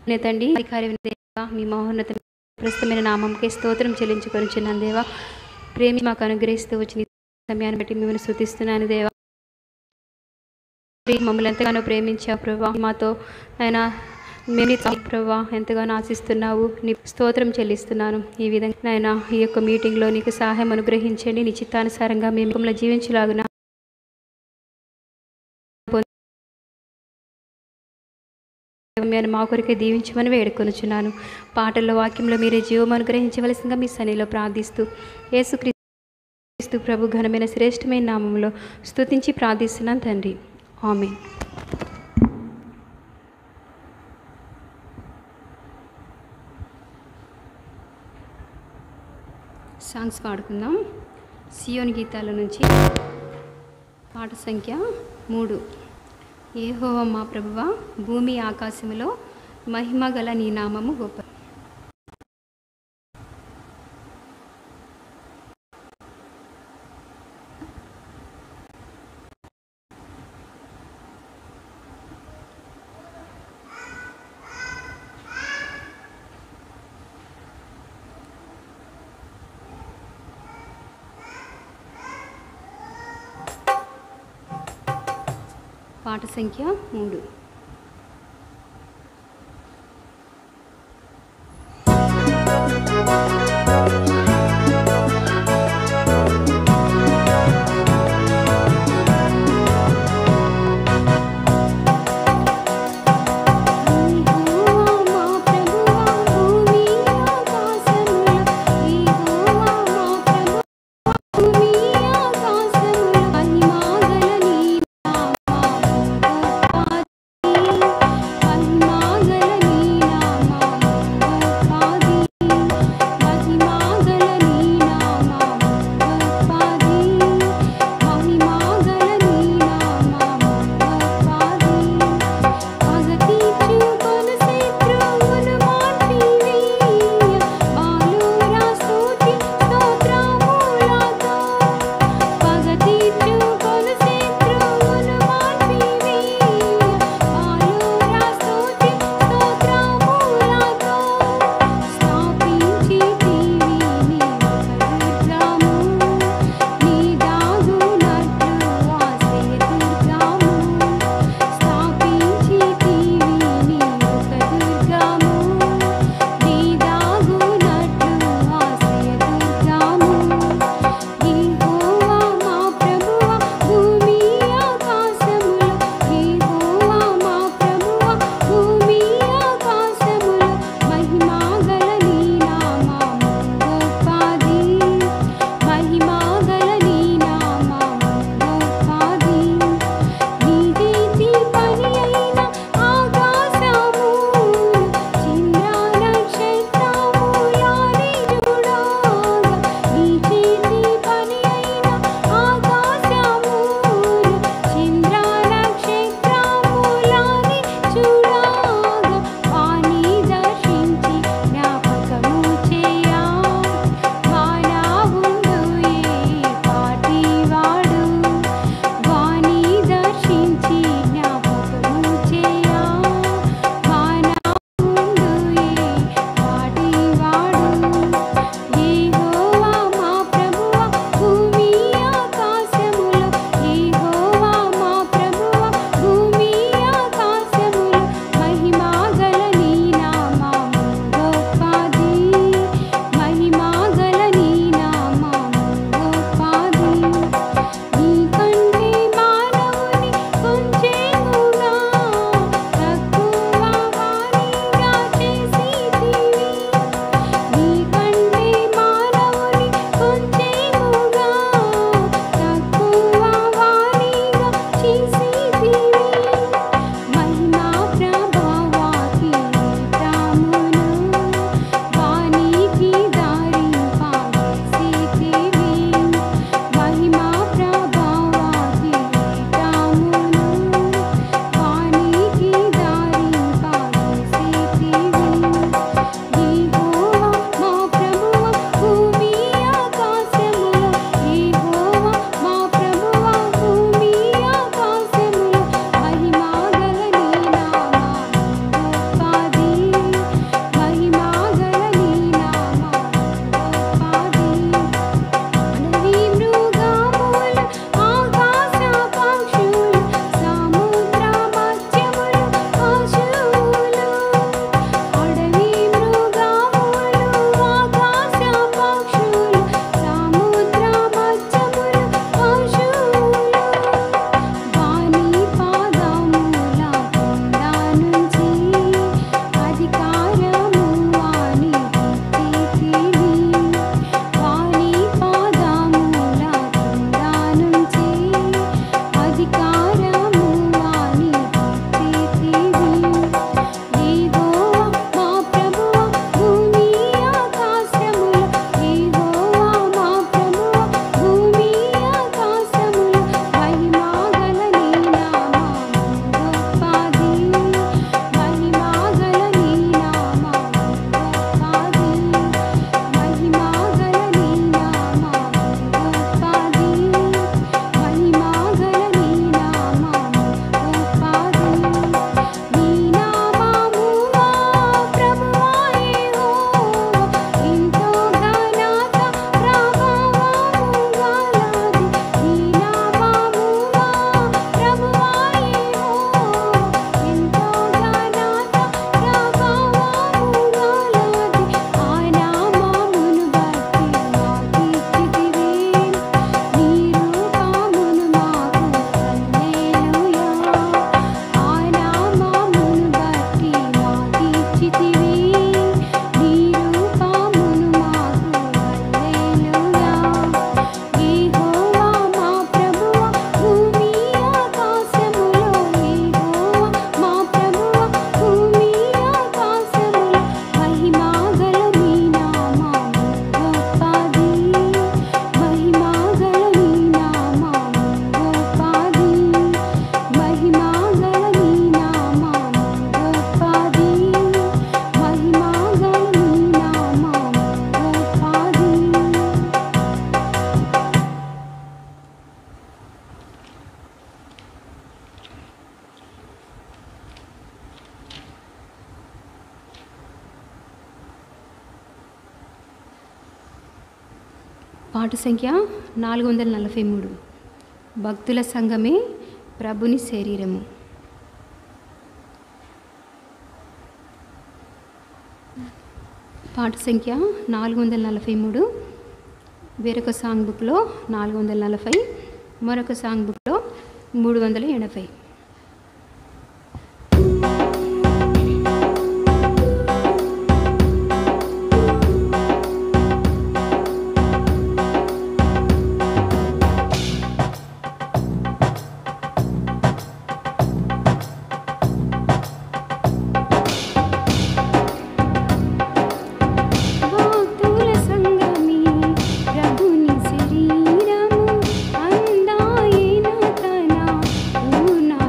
నే తండ్రి అధికారి దేవా మీ మహోన్నత ప్రస్తుతమైన నామంకే స్తోత్రం చెల్లించుకొనిచున్నాను దేవా ప్రేమి మాకు అనుగ్రహిస్తూ వచ్చిన ఈ సమయాన్ని బట్టి మిమ్మల్ని స్థుతిస్తున్నాను దేవా ప్రియ మమ్మల్ని ఎంతగానో ప్రేమించావు ప్రభా మాతో ఆయన మేము ప్రభా ఎంతగానో ఆశిస్తున్నావు నీ స్తోత్రం చెల్లిస్తున్నాను ఈ విధంగా నాయన ఈ యొక్క మీటింగ్లో నీకు సహాయం అనుగ్రహించండి నీ చిత్తానుసారంగా మేము మిమ్మల్ని జీవించలాగున సమయాన్ని మా కొరకే దీవించమని వేడుకొనుచున్నాను పాటల్లో వాక్యంలో మీరే జీవం అనుగ్రహించవలసిందిగా మీ సన్నిలో ప్రార్థిస్తూ యేసుక్రీస్తు ప్రభు ఘనమైన శ్రేష్టమైన నామంలో స్తుతించి ప్రార్థిస్తున్నాను తండ్రి ఆమె సాంగ్స్ పాడుకుందాం సియోని గీతాల నుంచి పాట సంఖ్య మూడు ఏహోవ మా ప్రభువ భూమి ఆకాశములో మహిమ గల నీ నామము గొప్ప పాట సంఖ్య మూడు పాట సంఖ్య నాలుగు వందల నలభై మూడు భక్తుల సంఘమే ప్రభుని శరీరము పాట సంఖ్య నాలుగు వందల నలభై మూడు వేరొక సాంగ్ బుక్లో నాలుగు వందల నలభై మరొక సాంగ్ బుక్లో మూడు వందల ఎనభై భక్తుల సంగమే ప్రభుని శరీరము అందాయిన తన పూర్ణ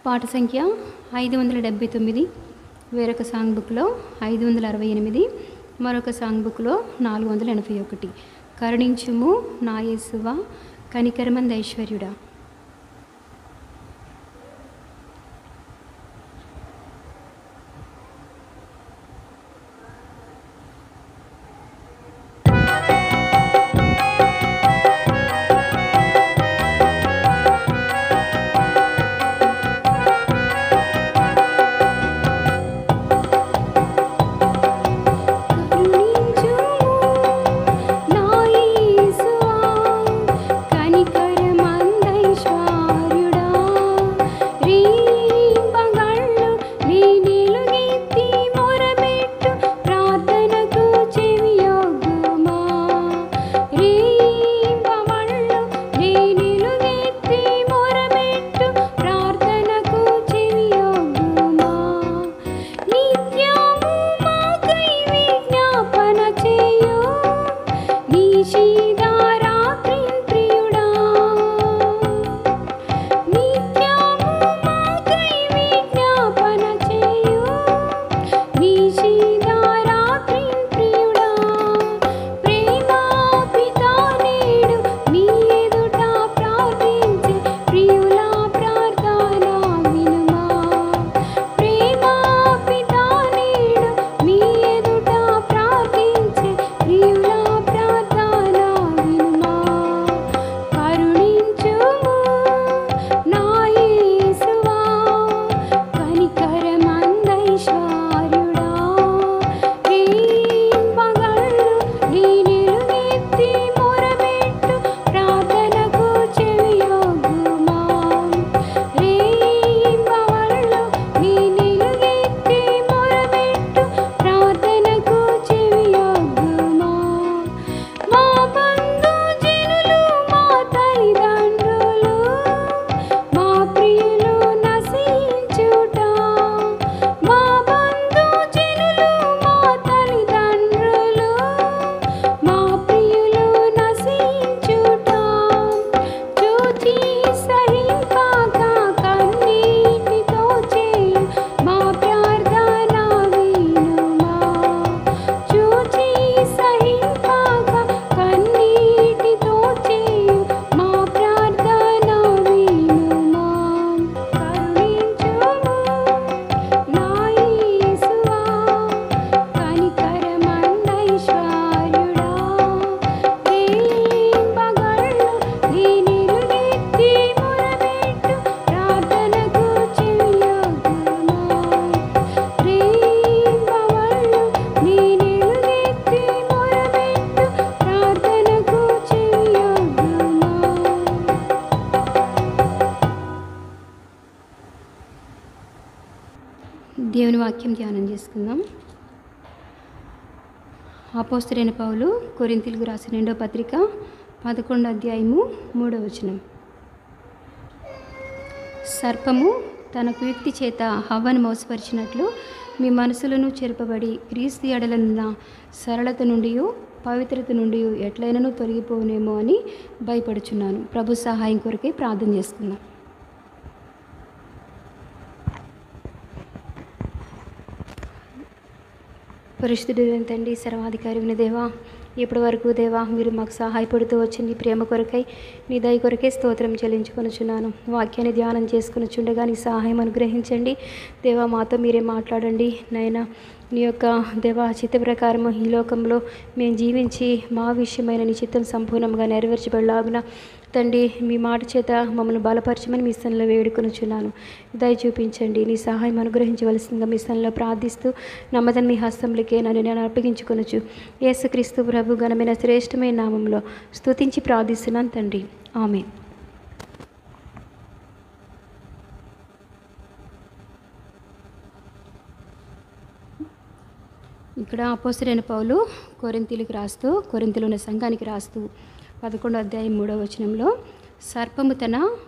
పాట సంఖ్య ఐదు వందల డెబ్బై తొమ్మిది వేరొక సాంగ్ బుక్లో ఐదు వందల అరవై ఎనిమిది మరొక సాంగ్ బుక్లో నాలుగు వందల ఎనభై ఒకటి కరుణించుము నా యేసువా కనికరమంద ఐశ్వర్యుడా నా యేసువా కనికరమందైశ్వర్యుడా రీంపగళ్ళు నీ నిలుగెత్తి మొరబెట్టు ప్రార్థనకు చెవియొగ్గుమా రీంపగళ్ళు నీ నిలుగెత్తి మొరబెట్టు ప్రార్థనకు చెవియొగ్గుమా నిత్యము మాకై విజ్ఞాపన చేయు నీ శీదారాత్రి ప్రియుడా నిత్యము మాకై విజ్ఞాపన చేయు నీ శీదారాత్రి ప్రియుడా ప్రేమా పితా నేడు నీ ఎదుట ప్రార్థించే ప్రియులా ప్రార్థన వినుమా ప్రేమా పితా నేడు నీ ఎదుట ప్రార్థించే ప్రియులా ప్రార్థన వినుమా కరుణించుము నా యేసువా కనికరమందైశ్వర్యుడా రేంపగళ్ళు నీ నిలుగెత్తి మొరబెట్టు ప్రార్థనకు చెవియొగ్గుమా రేంపగళ్ళు నీ నిలుగెత్తి మొరబెట్టు ప్రార్థనకు చెవియొగ్గుమా మా బంధుజనులు మా తల్లిదండ్రులు మా ప్రియులు నశించుట మా బంధుజనులు మా తల్లిదండ్రులు మా ప్రియులు నశించుట చూచి సహింపాక కన్నీటితో చేయు మా ప్రార్థన వినుమా చూచి సహింపాక కన్నీటితో చేయు మా ప్రార్థన వినుమా కరుణించుము నా యేసువా కనికరమందైశ్వర్యుడా రేంపగళ్ళు నీ నిలుగెత్తి మొరబెట్టు ప్రార్థనకు చెవియొగ్గుమా రేంపగళ్ళు నీ నిలుగెత్తి మొరబెట్టు ప్రార్థనకు చెవియొగ్గుమా దేవుని వాక్యం ధ్యానం చేసుకుందాం అపోస్తులైన పౌలు కొరింతీలకు రాసిన రెండో పత్రిక పదకొండు అధ్యాయము మూడో వచనం సర్పము తన కుయుక్తి చేత హవ్వను మోసపరిచినట్లు మీ మనసులను చెరపబడి క్రీస్తు ఎడలనున్న సరళత నుండి పవిత్రత నుండి ఎట్లయినను తొలగిపోనేమో అని భయపడుచున్నాను ప్రభు సహాయం కొరకే ప్రార్థన చేసుకుందాం పరిశుద్ధుడైన తండ్రి సర్వాధికారి దేవా ఇప్పటి వరకు దేవా మీరు మాకు సహాయపడుతూ వచ్చింది ప్రేమ కొరకై నీ దయ కొరకే స్తోత్రం చెల్లించుకొనుచున్నాను వాక్యాన్ని ధ్యానం చేసుకుని చుండగా నీ సహాయం అనుగ్రహించండి దేవా మాతో మీరే మాట్లాడండి నాయన నీ యొక్క దేవా చిత్త ప్రకారము ఈ లోకంలో మేము జీవించి మా విషయమైన నీ చిత్తం సంపూర్ణంగా నెరవేర్చబడలాగున తండ్రి మీ మాట చేత మమ్మల్ని బలపరచమని మీ స్థలంలో వేడుకొనుచున్నాను దయ చూపించండి నీ సహాయం అనుగ్రహించవలసిందిగా మీ స్థలంలో ప్రార్థిస్తూ నమ్మదని మీ హస్తంలోకే నన్ను నేను అర్పగించుకొనొచ్చు యేసుక్రీస్తు ప్రభు ఘనమైన శ్రేష్టమైన నామంలో స్తుతించి ప్రార్థిస్తున్నాను తండ్రి ఆమె ఇక్కడ అపోసరైన పౌలు కొరింతీలకు రాస్తూ కొరింతలో ఉన్న సంఘానికి రాస్తూ పదకొండో అధ్యాయం మూడో వచనంలో సర్పము తన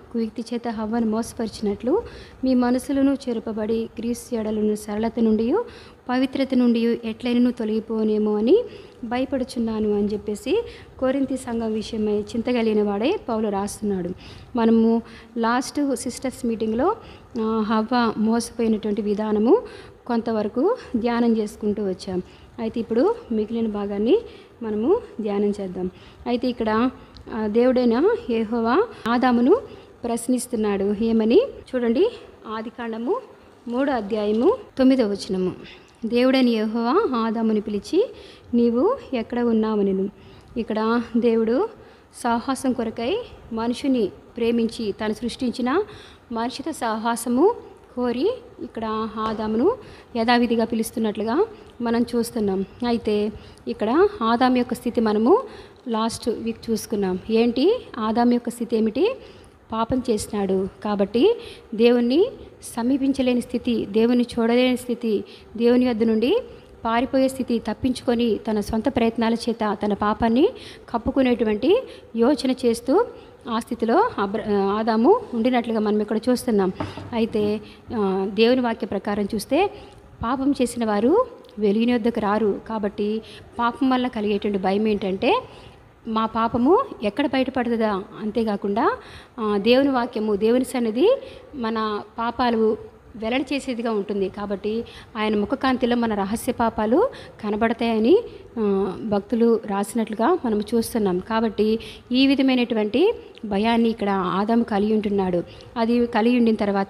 కుయుక్తి చేత హవ్వను మోసపరిచినట్లు మీ మనసులను చెరుపబడి క్రీస్తు ఎడలను సరళత నుండి పవిత్రత నుండి ఎట్లయినను తొలగిపోనేమో అని భయపడుచున్నాను అని చెప్పేసి కోరింతి సంఘం విషయమై చింతగలిగిన వాడే పౌలు రాస్తున్నాడు మనము లాస్ట్ సిస్టర్స్ మీటింగ్లో ఆ, హవ్వ మోసపోయినటువంటి విధానము కొంతవరకు ధ్యానం చేసుకుంటూ వచ్చాం అయితే ఇప్పుడు మిగిలిన భాగాన్ని మనము ధ్యానం చేద్దాం అయితే ఇక్కడ ఆ, దేవుడైన యెహోవా ఆదామును ప్రశ్నిస్తున్నాడు ఏమని చూడండి ఆది కాండము మూడో అధ్యాయము తొమ్మిదో వచనము దేవుడైన యెహోవా ఆదాముని పిలిచి నీవు ఎక్కడ ఉన్నావని ఇక్కడ దేవుడు సాహసం కొరకై మనుషుని ప్రేమించి తను సృష్టించిన మనిషితో సాహసము కోరి ఇక్కడ ఆదామును యథావిధిగా పిలుస్తున్నట్లుగా మనం చూస్తున్నాం అయితే ఇక్కడ ఆదాం యొక్క స్థితి మనము లాస్ట్ వీక్ చూసుకున్నాం ఏంటి ఆదాం యొక్క స్థితి ఏమిటి పాపం చేసినాడు కాబట్టి దేవుణ్ణి సమీపించలేని స్థితి దేవుని చూడలేని స్థితి దేవుని వద్ద నుండి పారిపోయే స్థితి తప్పించుకొని తన సొంత ప్రయత్నాల చేత తన పాపాన్ని కప్పుకునేటువంటి యోచన చేస్తూ ఆ స్థితిలో అబ్ర ఆదాము ఉండినట్లుగా మనం ఇక్కడ చూస్తున్నాం అయితే ఆ, దేవుని వాక్య ప్రకారం చూస్తే పాపం చేసిన వారు వెలుగుని వద్దకు రారు కాబట్టి పాపం వల్ల కలిగేటువంటి భయం ఏంటంటే మా పాపము ఎక్కడ బయటపడుతుందా అంతేకాకుండా ఆ, దేవుని వాక్యము దేవుని సన్నిధి మన పాపాలు వెల్లడి చేసేదిగా ఉంటుంది కాబట్టి ఆయన ముఖకాంతిలో మన రహస్య పాపాలు కనబడతాయని ఆ, భక్తులు రాసినట్లుగా మనం చూస్తున్నాం కాబట్టి ఈ విధమైనటువంటి భయాన్ని ఇక్కడ ఆదాము కలిగి ఉంటున్నాడు అది కలిగి ఉండిన తర్వాత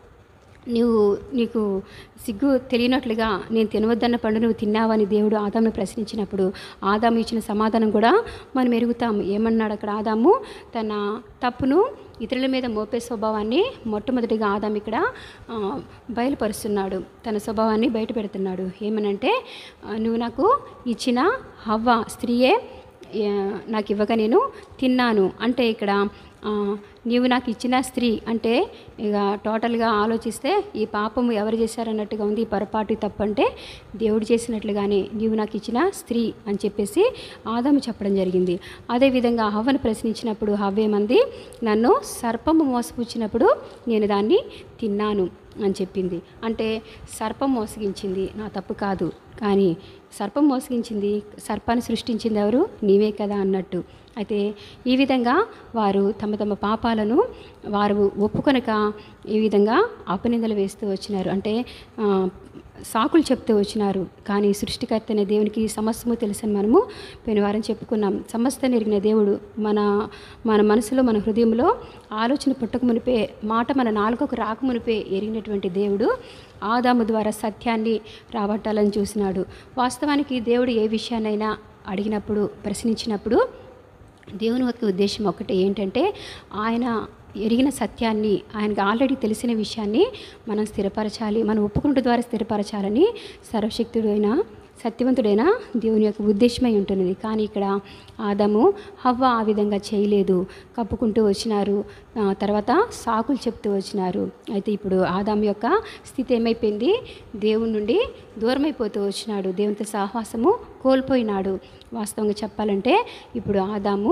నీవు నీకు సిగ్గు తెలియనట్లుగా నేను తినవద్దన్న పండు నువ్వు తిన్నావని దేవుడు ఆదామును ప్రశ్నించినప్పుడు ఆదాము ఇచ్చిన సమాధానం కూడా మనం ఎరుగుతాం ఏమన్నాడు అక్కడ ఆదాము తన తప్పును ఇతరుల మీద మోపే స్వభావాన్ని మొట్టమొదటిగా ఆదాం ఇక్కడ ఆ, బయలుపరుస్తున్నాడు తన స్వభావాన్ని బయట పెడుతున్నాడు ఏమనంటే ఆ, నువ్వు నాకు ఇచ్చిన హవ్వ స్త్రీయే ఏ, నాకు ఇవ్వగా నేను తిన్నాను అంటే ఇక్కడ ఆ, నీవు నాకు ఇచ్చిన స్త్రీ అంటే ఇక టోటల్గా ఆలోచిస్తే ఈ పాపము ఎవరు చేశారన్నట్టుగా ఉంది ఈ పొరపాటు ఈ తప్పు అంటే దేవుడు చేసినట్లుగానే నీవు నాకు ఇచ్చిన స్త్రీ అని చెప్పేసి ఆదాము చెప్పడం జరిగింది అదేవిధంగా హవ్వను ప్రశ్నించినప్పుడు హవ్వేమంది నన్ను సర్పము మోసపుచ్చినప్పుడు నేను దాన్ని తిన్నాను అని చెప్పింది అంటే సర్పం మోసగించింది నా తప్పు కాదు కానీ సర్పం మోసగించింది సర్పాన్ని సృష్టించింది ఎవరు నీవే కదా అన్నట్టు అయితే ఈ విధంగా వారు తమ తమ పాపాలను వారు ఒప్పుకొనక ఈ విధంగా అపనిందలు వేస్తూ వచ్చినారు అంటే ఆ, సాకులు చెప్తూ వచ్చినారు కానీ సృష్టికర్త అనే దేవునికి సమస్తము తెలుసని మనము పెనువారం చెప్పుకున్నాం సమస్త నెరిగిన దేవుడు మన మన మనసులో మన హృదయంలో ఆలోచన పుట్టక మునిపే మాట మన నాలుకకు రాక మునిపే ఎరిగినటువంటి దేవుడు ఆదాము ద్వారా సత్యాన్ని రాబట్టాలని చూసినాడు వాస్తవానికి దేవుడు ఏ విషయాన్నైనా అడిగినప్పుడు ప్రశ్నించినప్పుడు దేవుని యొక్క ఉద్దేశం ఒకటి ఏంటంటే ఆయన ఎరిగిన సత్యాన్ని ఆయనకు ఆల్రెడీ తెలిసిన విషయాన్ని మనం స్థిరపరచాలి మనం ఒప్పుకుంటు ద్వారా స్థిరపరచాలని సర్వశక్తుడైన సత్యవంతుడైన దేవుని యొక్క ఉద్దేశమై ఉంటున్నది కానీ ఇక్కడ ఆదాము హవ్వ ఆ విధంగా చేయలేదు కప్పుకుంటూ వచ్చినారు ఆ, తర్వాత సాకులు చెప్తూ వచ్చినారు అయితే ఇప్పుడు ఆదాము యొక్క స్థితి ఏమైపోయింది దేవుని నుండి దూరమైపోతూ వచ్చినాడు దేవునితో సహవాసము కోల్పోయినాడు వాస్తవంగా చెప్పాలంటే ఇప్పుడు ఆదాము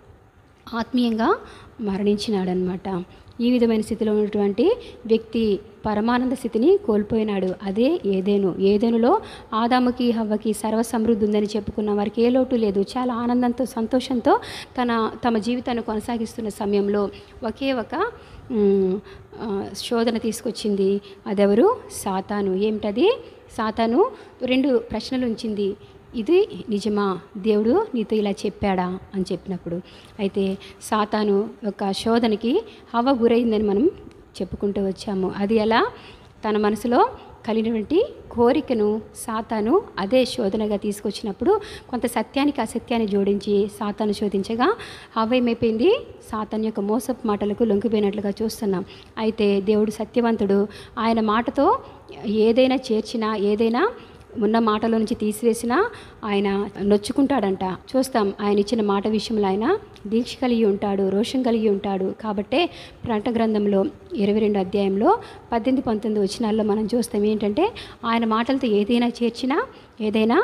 ఆత్మీయంగా మరణించినాడనమాట ఈ విధమైన స్థితిలో ఉన్నటువంటి వ్యక్తి పరమానంద స్థితిని కోల్పోయినాడు అదే ఏదేను ఏదేనులో ఆదాముకి హవ్వకి సర్వ సమృద్ధి ఉందని చెప్పుకున్న వారికి ఏ లోటు లేదు చాలా ఆనందంతో సంతోషంతో తన తమ జీవితాన్ని కొనసాగిస్తున్న సమయంలో ఒకే ఒక మ్, ఆ, శోధన తీసుకొచ్చింది అదెవరు సాతాను ఏమిటది సాతాను రెండు ప్రశ్నలు ఉంచింది ఇది నిజమా దేవుడు నీతో ఇలా చెప్పాడా అని చెప్పినప్పుడు అయితే సాతాను యొక్క శోధనకి హవ గురైందని మనం చెప్పుకుంటూ వచ్చాము అది ఎలా తన మనసులో కలిగినటువంటి కోరికను సాతాను అదే శోధనగా తీసుకొచ్చినప్పుడు కొంత సత్యానికి అసత్యాన్ని జోడించి సాతాను శోధించగా హవ ఏమైపోయింది సాతాన్ యొక్క మోసపు మాటలకు లొంగిపోయినట్లుగా చూస్తున్నాం అయితే దేవుడు సత్యవంతుడు ఆయన మాటతో ఏదైనా చేర్చినా ఏదైనా ఉన్న మాటలో నుంచి తీసివేసినా ఆయన నొచ్చుకుంటాడంట చూస్తాం ఆయన ఇచ్చిన మాట విషయంలో ఆయన దీక్ష కలిగి ఉంటాడు రోషం కలిగి ఉంటాడు కాబట్టే ప్రంట గ్రంథంలో ఇరవై రెండు అధ్యాయంలో పద్దెనిమిది పంతొమ్మిది వచనాల్లో మనం చూస్తాం ఏంటంటే ఆయన మాటలతో ఏదైనా చేర్చినా ఏదైనా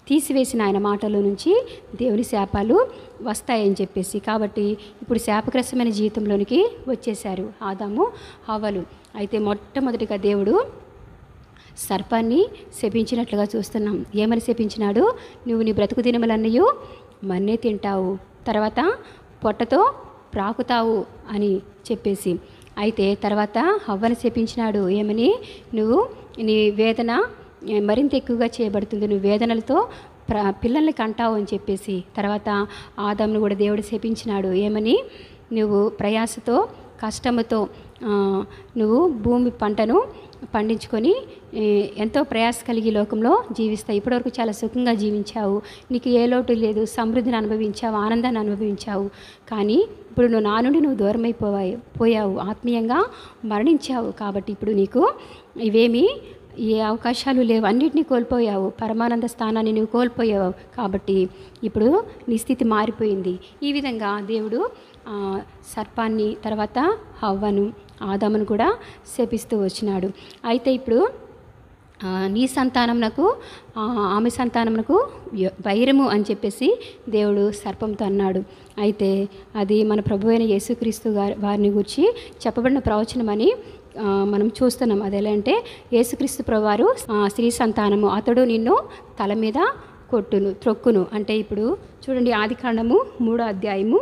తీసివేసిన ఆయన మాటల నుంచి దేవుని శాపాలు వస్తాయని చెప్పేసి కాబట్టి ఇప్పుడు శాపగ్రస్తమైన జీవితంలోనికి వచ్చేశారు ఆదాము హవ్వలు అయితే మొట్టమొదటిగా దేవుడు సర్పాన్ని శపించినట్లుగా చూస్తున్నాం ఏమని శపించినాడు నువ్వు నీ బ్రతుకు దినములన్నయూ మన్నే తింటావు తర్వాత పొట్టతో ప్రాకుతావు అని చెప్పేసి అయితే తర్వాత హవ్వను శపించినాడు ఏమని నువ్వు నీ వేదన ఏ, మరింత ఎక్కువగా చేయబడుతుంది నువ్వు వేదనలతో ప్ర పిల్లల్ని కంటావు అని చెప్పేసి తర్వాత ఆదామును కూడా దేవుడు శపించినాడు ఏమని నువ్వు ప్రయాసతో కష్టముతో ఆ, నువ్వు భూమి పంటను పండించుకొని ఏ, ఎంతో ప్రయాస కలిగి ఈ లోకంలో జీవిస్తావు ఇప్పటివరకు చాలా సుఖంగా జీవించావు నీకు ఏ లోటు లేదు సమృద్ధిని అనుభవించావు ఆనందాన్ని అనుభవించావు కానీ ఇప్పుడు నువ్వు నా నుండి నువ్వు దూరం అయిపోయావు పోయావు ఆత్మీయంగా మరణించావు కాబట్టి ఇప్పుడు నీకు ఇవేమీ ఏ అవకాశాలు లేవు అన్నిటినీ కోల్పోయావు పరమానంద స్థానాన్ని నువ్వు కోల్పోయావు కాబట్టి ఇప్పుడు నీ స్థితి మారిపోయింది ఈ విధంగా దేవుడు ఆ, సర్పాన్ని తర్వాత హవ్వను ఆదామును కూడా శపిస్తూ వచ్చినాడు అయితే ఇప్పుడు ఆ, నీ సంతానమునకు ఆ, ఆమె సంతానమునకు వ్య- వైరము అని చెప్పేసి దేవుడు సర్పంతో అన్నాడు అయితే అది మన ప్రభు అయిన యేసుక్రీస్తు గారి వారిని గురించి చెప్పబడిన ప్రవచనమని ఆ, మనం చూస్తున్నాం అది ఎలా అంటే యేసుక్రీస్తు ప్రభువారు ఆ, స్త్రీ సంతానము అతడు నిన్ను తల మీద కొట్టును త్రొక్కును అంటే ఇప్పుడు చూడండి ఆది కాండము మూడో అధ్యాయము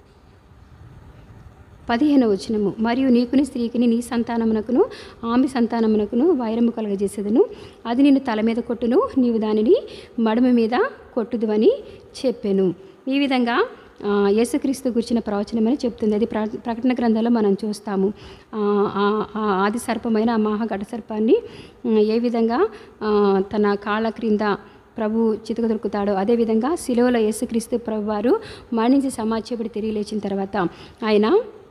పదిహేను వచనము మరియు నీకుని స్త్రీకిని నీ సంతానమునకును ఆమె సంతానమునకును వైరము కలగజేసేదను అది నిన్ను తల మీద కొట్టును నీవు దానిని మడమ మీద కొట్టుదువని చెప్పెను ఈ విధంగా ఆ, యేసుక్రీస్తు గురించిన ప్రవచనమని చెప్తుంది అది ప్ర- ప్రకటన గ్రంథంలో మనం చూస్తాము ఆ, ఆ- ఆ ఆది సర్పమైన ఆ మహాఘట సర్పాన్ని ఉమ్, ఏ విధంగా ఆ, తన కాళ్ళ క్రింద ప్రభు చితక దొరుకుతాడో అదేవిధంగా శిలువలో యేసుక్రీస్తు ప్రభు వారు మరణించి సమాచేపడి తిరిగి లేచిన తర్వాత ఆయన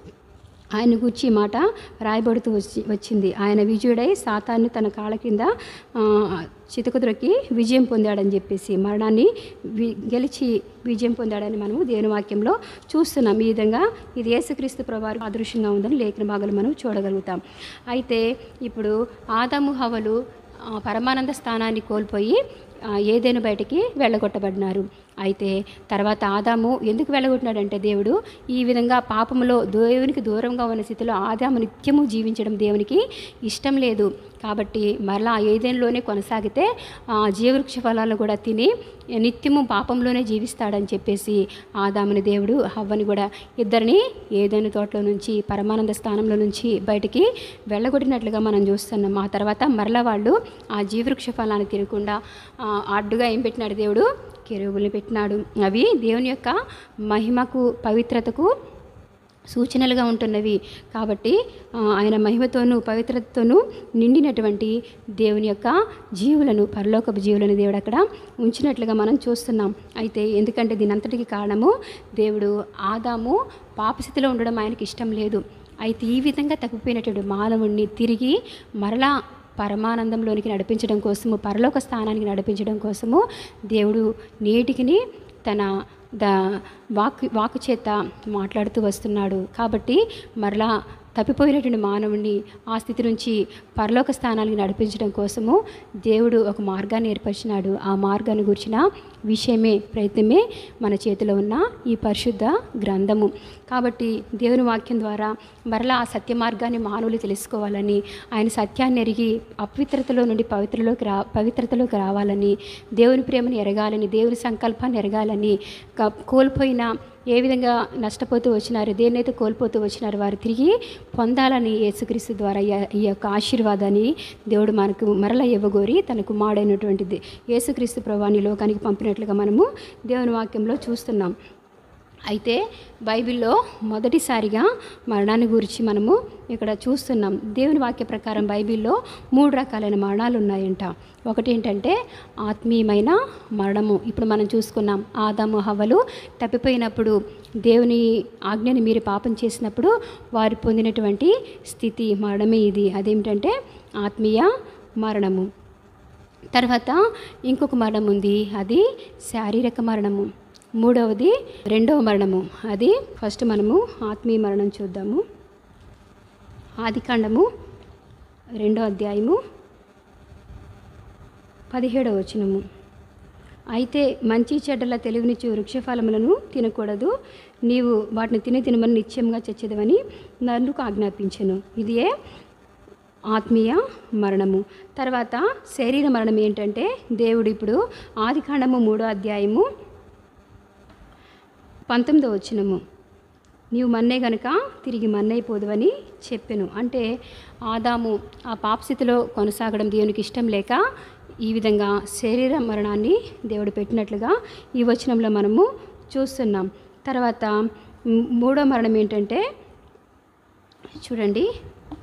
ఆయన గూర్చి ఈ మాట రాయబడుతూ వచ్చి వచ్చింది ఆయన విజయుడై సాతాన్ని తన కాళ్ళ కింద ఆ, చితక దొరికి విజయం పొందాడని చెప్పేసి మరణాన్ని వి గెలిచి విజయం పొందాడని మనము దేవుని వాక్యంలో చూస్తున్నాం ఈ విధంగా ఇది యేసుక్రీస్తు ప్రభావం అదృశ్యంగా ఉందని లేఖన భాగాలు మనం చూడగలుగుతాం అయితే ఇప్పుడు ఆదాము హవలు ఆ, పరమానంద స్థానాన్ని కోల్పోయి ఆ, ఏదైనా బయటికి వెళ్ళగొట్టబడినారు అయితే తర్వాత ఆదాము ఎందుకు వెళ్ళగొట్టినాడంటే దేవుడు ఈ విధంగా పాపములో దేవునికి దూరంగా ఉన్న స్థితిలో ఆదాము నిత్యము జీవించడం దేవునికి ఇష్టం లేదు కాబట్టి మరలా ఏదేనులోనే కొనసాగితే ఆ జీవవృక్ష ఫలాలను కూడా తిని నిత్యము పాపంలోనే జీవిస్తాడని చెప్పేసి ఆదాముని దేవుడు హవ్వని కూడా ఇద్దరిని ఏదైనా తోటలో నుంచి పరమానంద స్థానంలో నుంచి బయటికి వెళ్ళగొట్టినట్లుగా మనం చూస్తున్నాం ఆ తర్వాత మరలా వాళ్ళు ఆ జీవవృక్ష ఫలాన్ని తినకుండా ఆ, అడ్డుగా ఏం పెట్టినాడు దేవుడు కెరువుల్ని పెట్టినాడు అవి దేవుని యొక్క మహిమకు పవిత్రతకు సూచనలుగా ఉంటున్నవి కాబట్టి ఆ, ఆయన మహిమతోనూ పవిత్రతతోనూ నిండినటువంటి దేవుని యొక్క జీవులను పరలోకపు జీవులను దేవుడు అక్కడ ఉంచినట్లుగా మనం చూస్తున్నాం అయితే ఎందుకంటే దీని అంతటికి కారణము దేవుడు ఆదాము పాపస్థితిలో ఉండడం ఆయనకి ఇష్టం లేదు అయితే ఈ విధంగా తప్పిపోయినటువంటి మానవుణ్ణి తిరిగి మరలా పరమానందంలోనికి నడిపించడం కోసము పరలోక స్థానానికి నడిపించడం కోసము దేవుడు నేటికిని తన ద వాక్ వాకు చేత మాట్లాడుతూ వస్తున్నాడు కాబట్టి మరలా తప్పిపోయినటువంటి మానవుణ్ణి ఆ స్థితి నుంచి పరలోక స్థానానికి నడిపించడం కోసము దేవుడు ఒక మార్గాన్ని ఏర్పరిచినాడు ఆ మార్గాన్ని గురించిన విషయమే ప్రయత్నమే మన చేతిలో ఉన్న ఈ పరిశుద్ధ గ్రంథము కాబట్టి దేవుని వాక్యం ద్వారా మరలా ఆ సత్య మార్గాన్ని మానవులు తెలుసుకోవాలని ఆయన సత్యాన్ని ఎరిగి అపవిత్రతలో నుండి పవిత్రలోకి రా పవిత్రతలోకి రావాలని దేవుని ప్రేమను ఎరగాలని దేవుని సంకల్పాన్ని ఎరగాలని క- కోల్పోయిన ఏ విధంగా నష్టపోతూ వచ్చినారు దేన్నైతే కోల్పోతూ వచ్చినారు వారు తిరిగి పొందాలని యేసుక్రీస్తు ద్వారా ఈ- ఈ యొక్క ఆశీర్వాదాన్ని దేవుడు మనకు మరల ఇవ్వగోరి తన కుమారుడైనటువంటి దే- యేసుక్రీస్తు ప్రభాని లోకానికి పంపినట్లుగా మనము దేవుని వాక్యంలో చూస్తున్నాం అయితే బైబిల్లో మొదటిసారిగా మరణాన్ని గురించి మనము ఇక్కడ చూస్తున్నాం దేవుని వాక్య ప్రకారం బైబిల్లో మూడు రకాలైన మరణాలు ఉన్నాయంట ఒకటి ఏంటంటే ఆత్మీయమైన మరణము ఇప్పుడు మనం చూసుకున్నాం ఆదాము హవ్వలు తప్పిపోయినప్పుడు దేవుని ఆజ్ఞని మీరు పాపం చేసినప్పుడు వారు పొందినటువంటి స్థితి మరణమే ఇది అదేమిటంటే ఆత్మీయ మరణము తర్వాత ఇంకొక మరణం ఉంది అది శారీరక మరణము మూడవది రెండవ మరణము అది ఫస్ట్ మనము ఆత్మీయ మరణం చూద్దాము ఆదికాండము రెండో అధ్యాయము పదిహేడవ వచనము అయితే మంచి చెడ్డల తెలివినిచ్చు వృక్షఫలములను తినకూడదు నీవు వాటిని తిని తినమని నిత్యంగా చచ్చేదవని నన్ను ఆజ్ఞాపించను ఇదియే ఆత్మీయ మరణము తర్వాత శరీర మరణం ఏంటంటే దేవుడు ఇప్పుడు ఆదికాండము మూడో అధ్యాయము పంతొమ్మిదో వచ్చినము నీవు మన్నే గనుక తిరిగి మన్నైపోదువని చెప్పెను అంటే ఆదాము ఆ పాపస్థితిలో కొనసాగడం దేవునికి ఇష్టం లేక ఈ విధంగా శరీర మరణాన్ని దేవుడు పెట్టినట్లుగా ఈ వచనంలో మనము చూస్తున్నాం తర్వాత మ్, మూడో మరణం ఏంటంటే చూడండి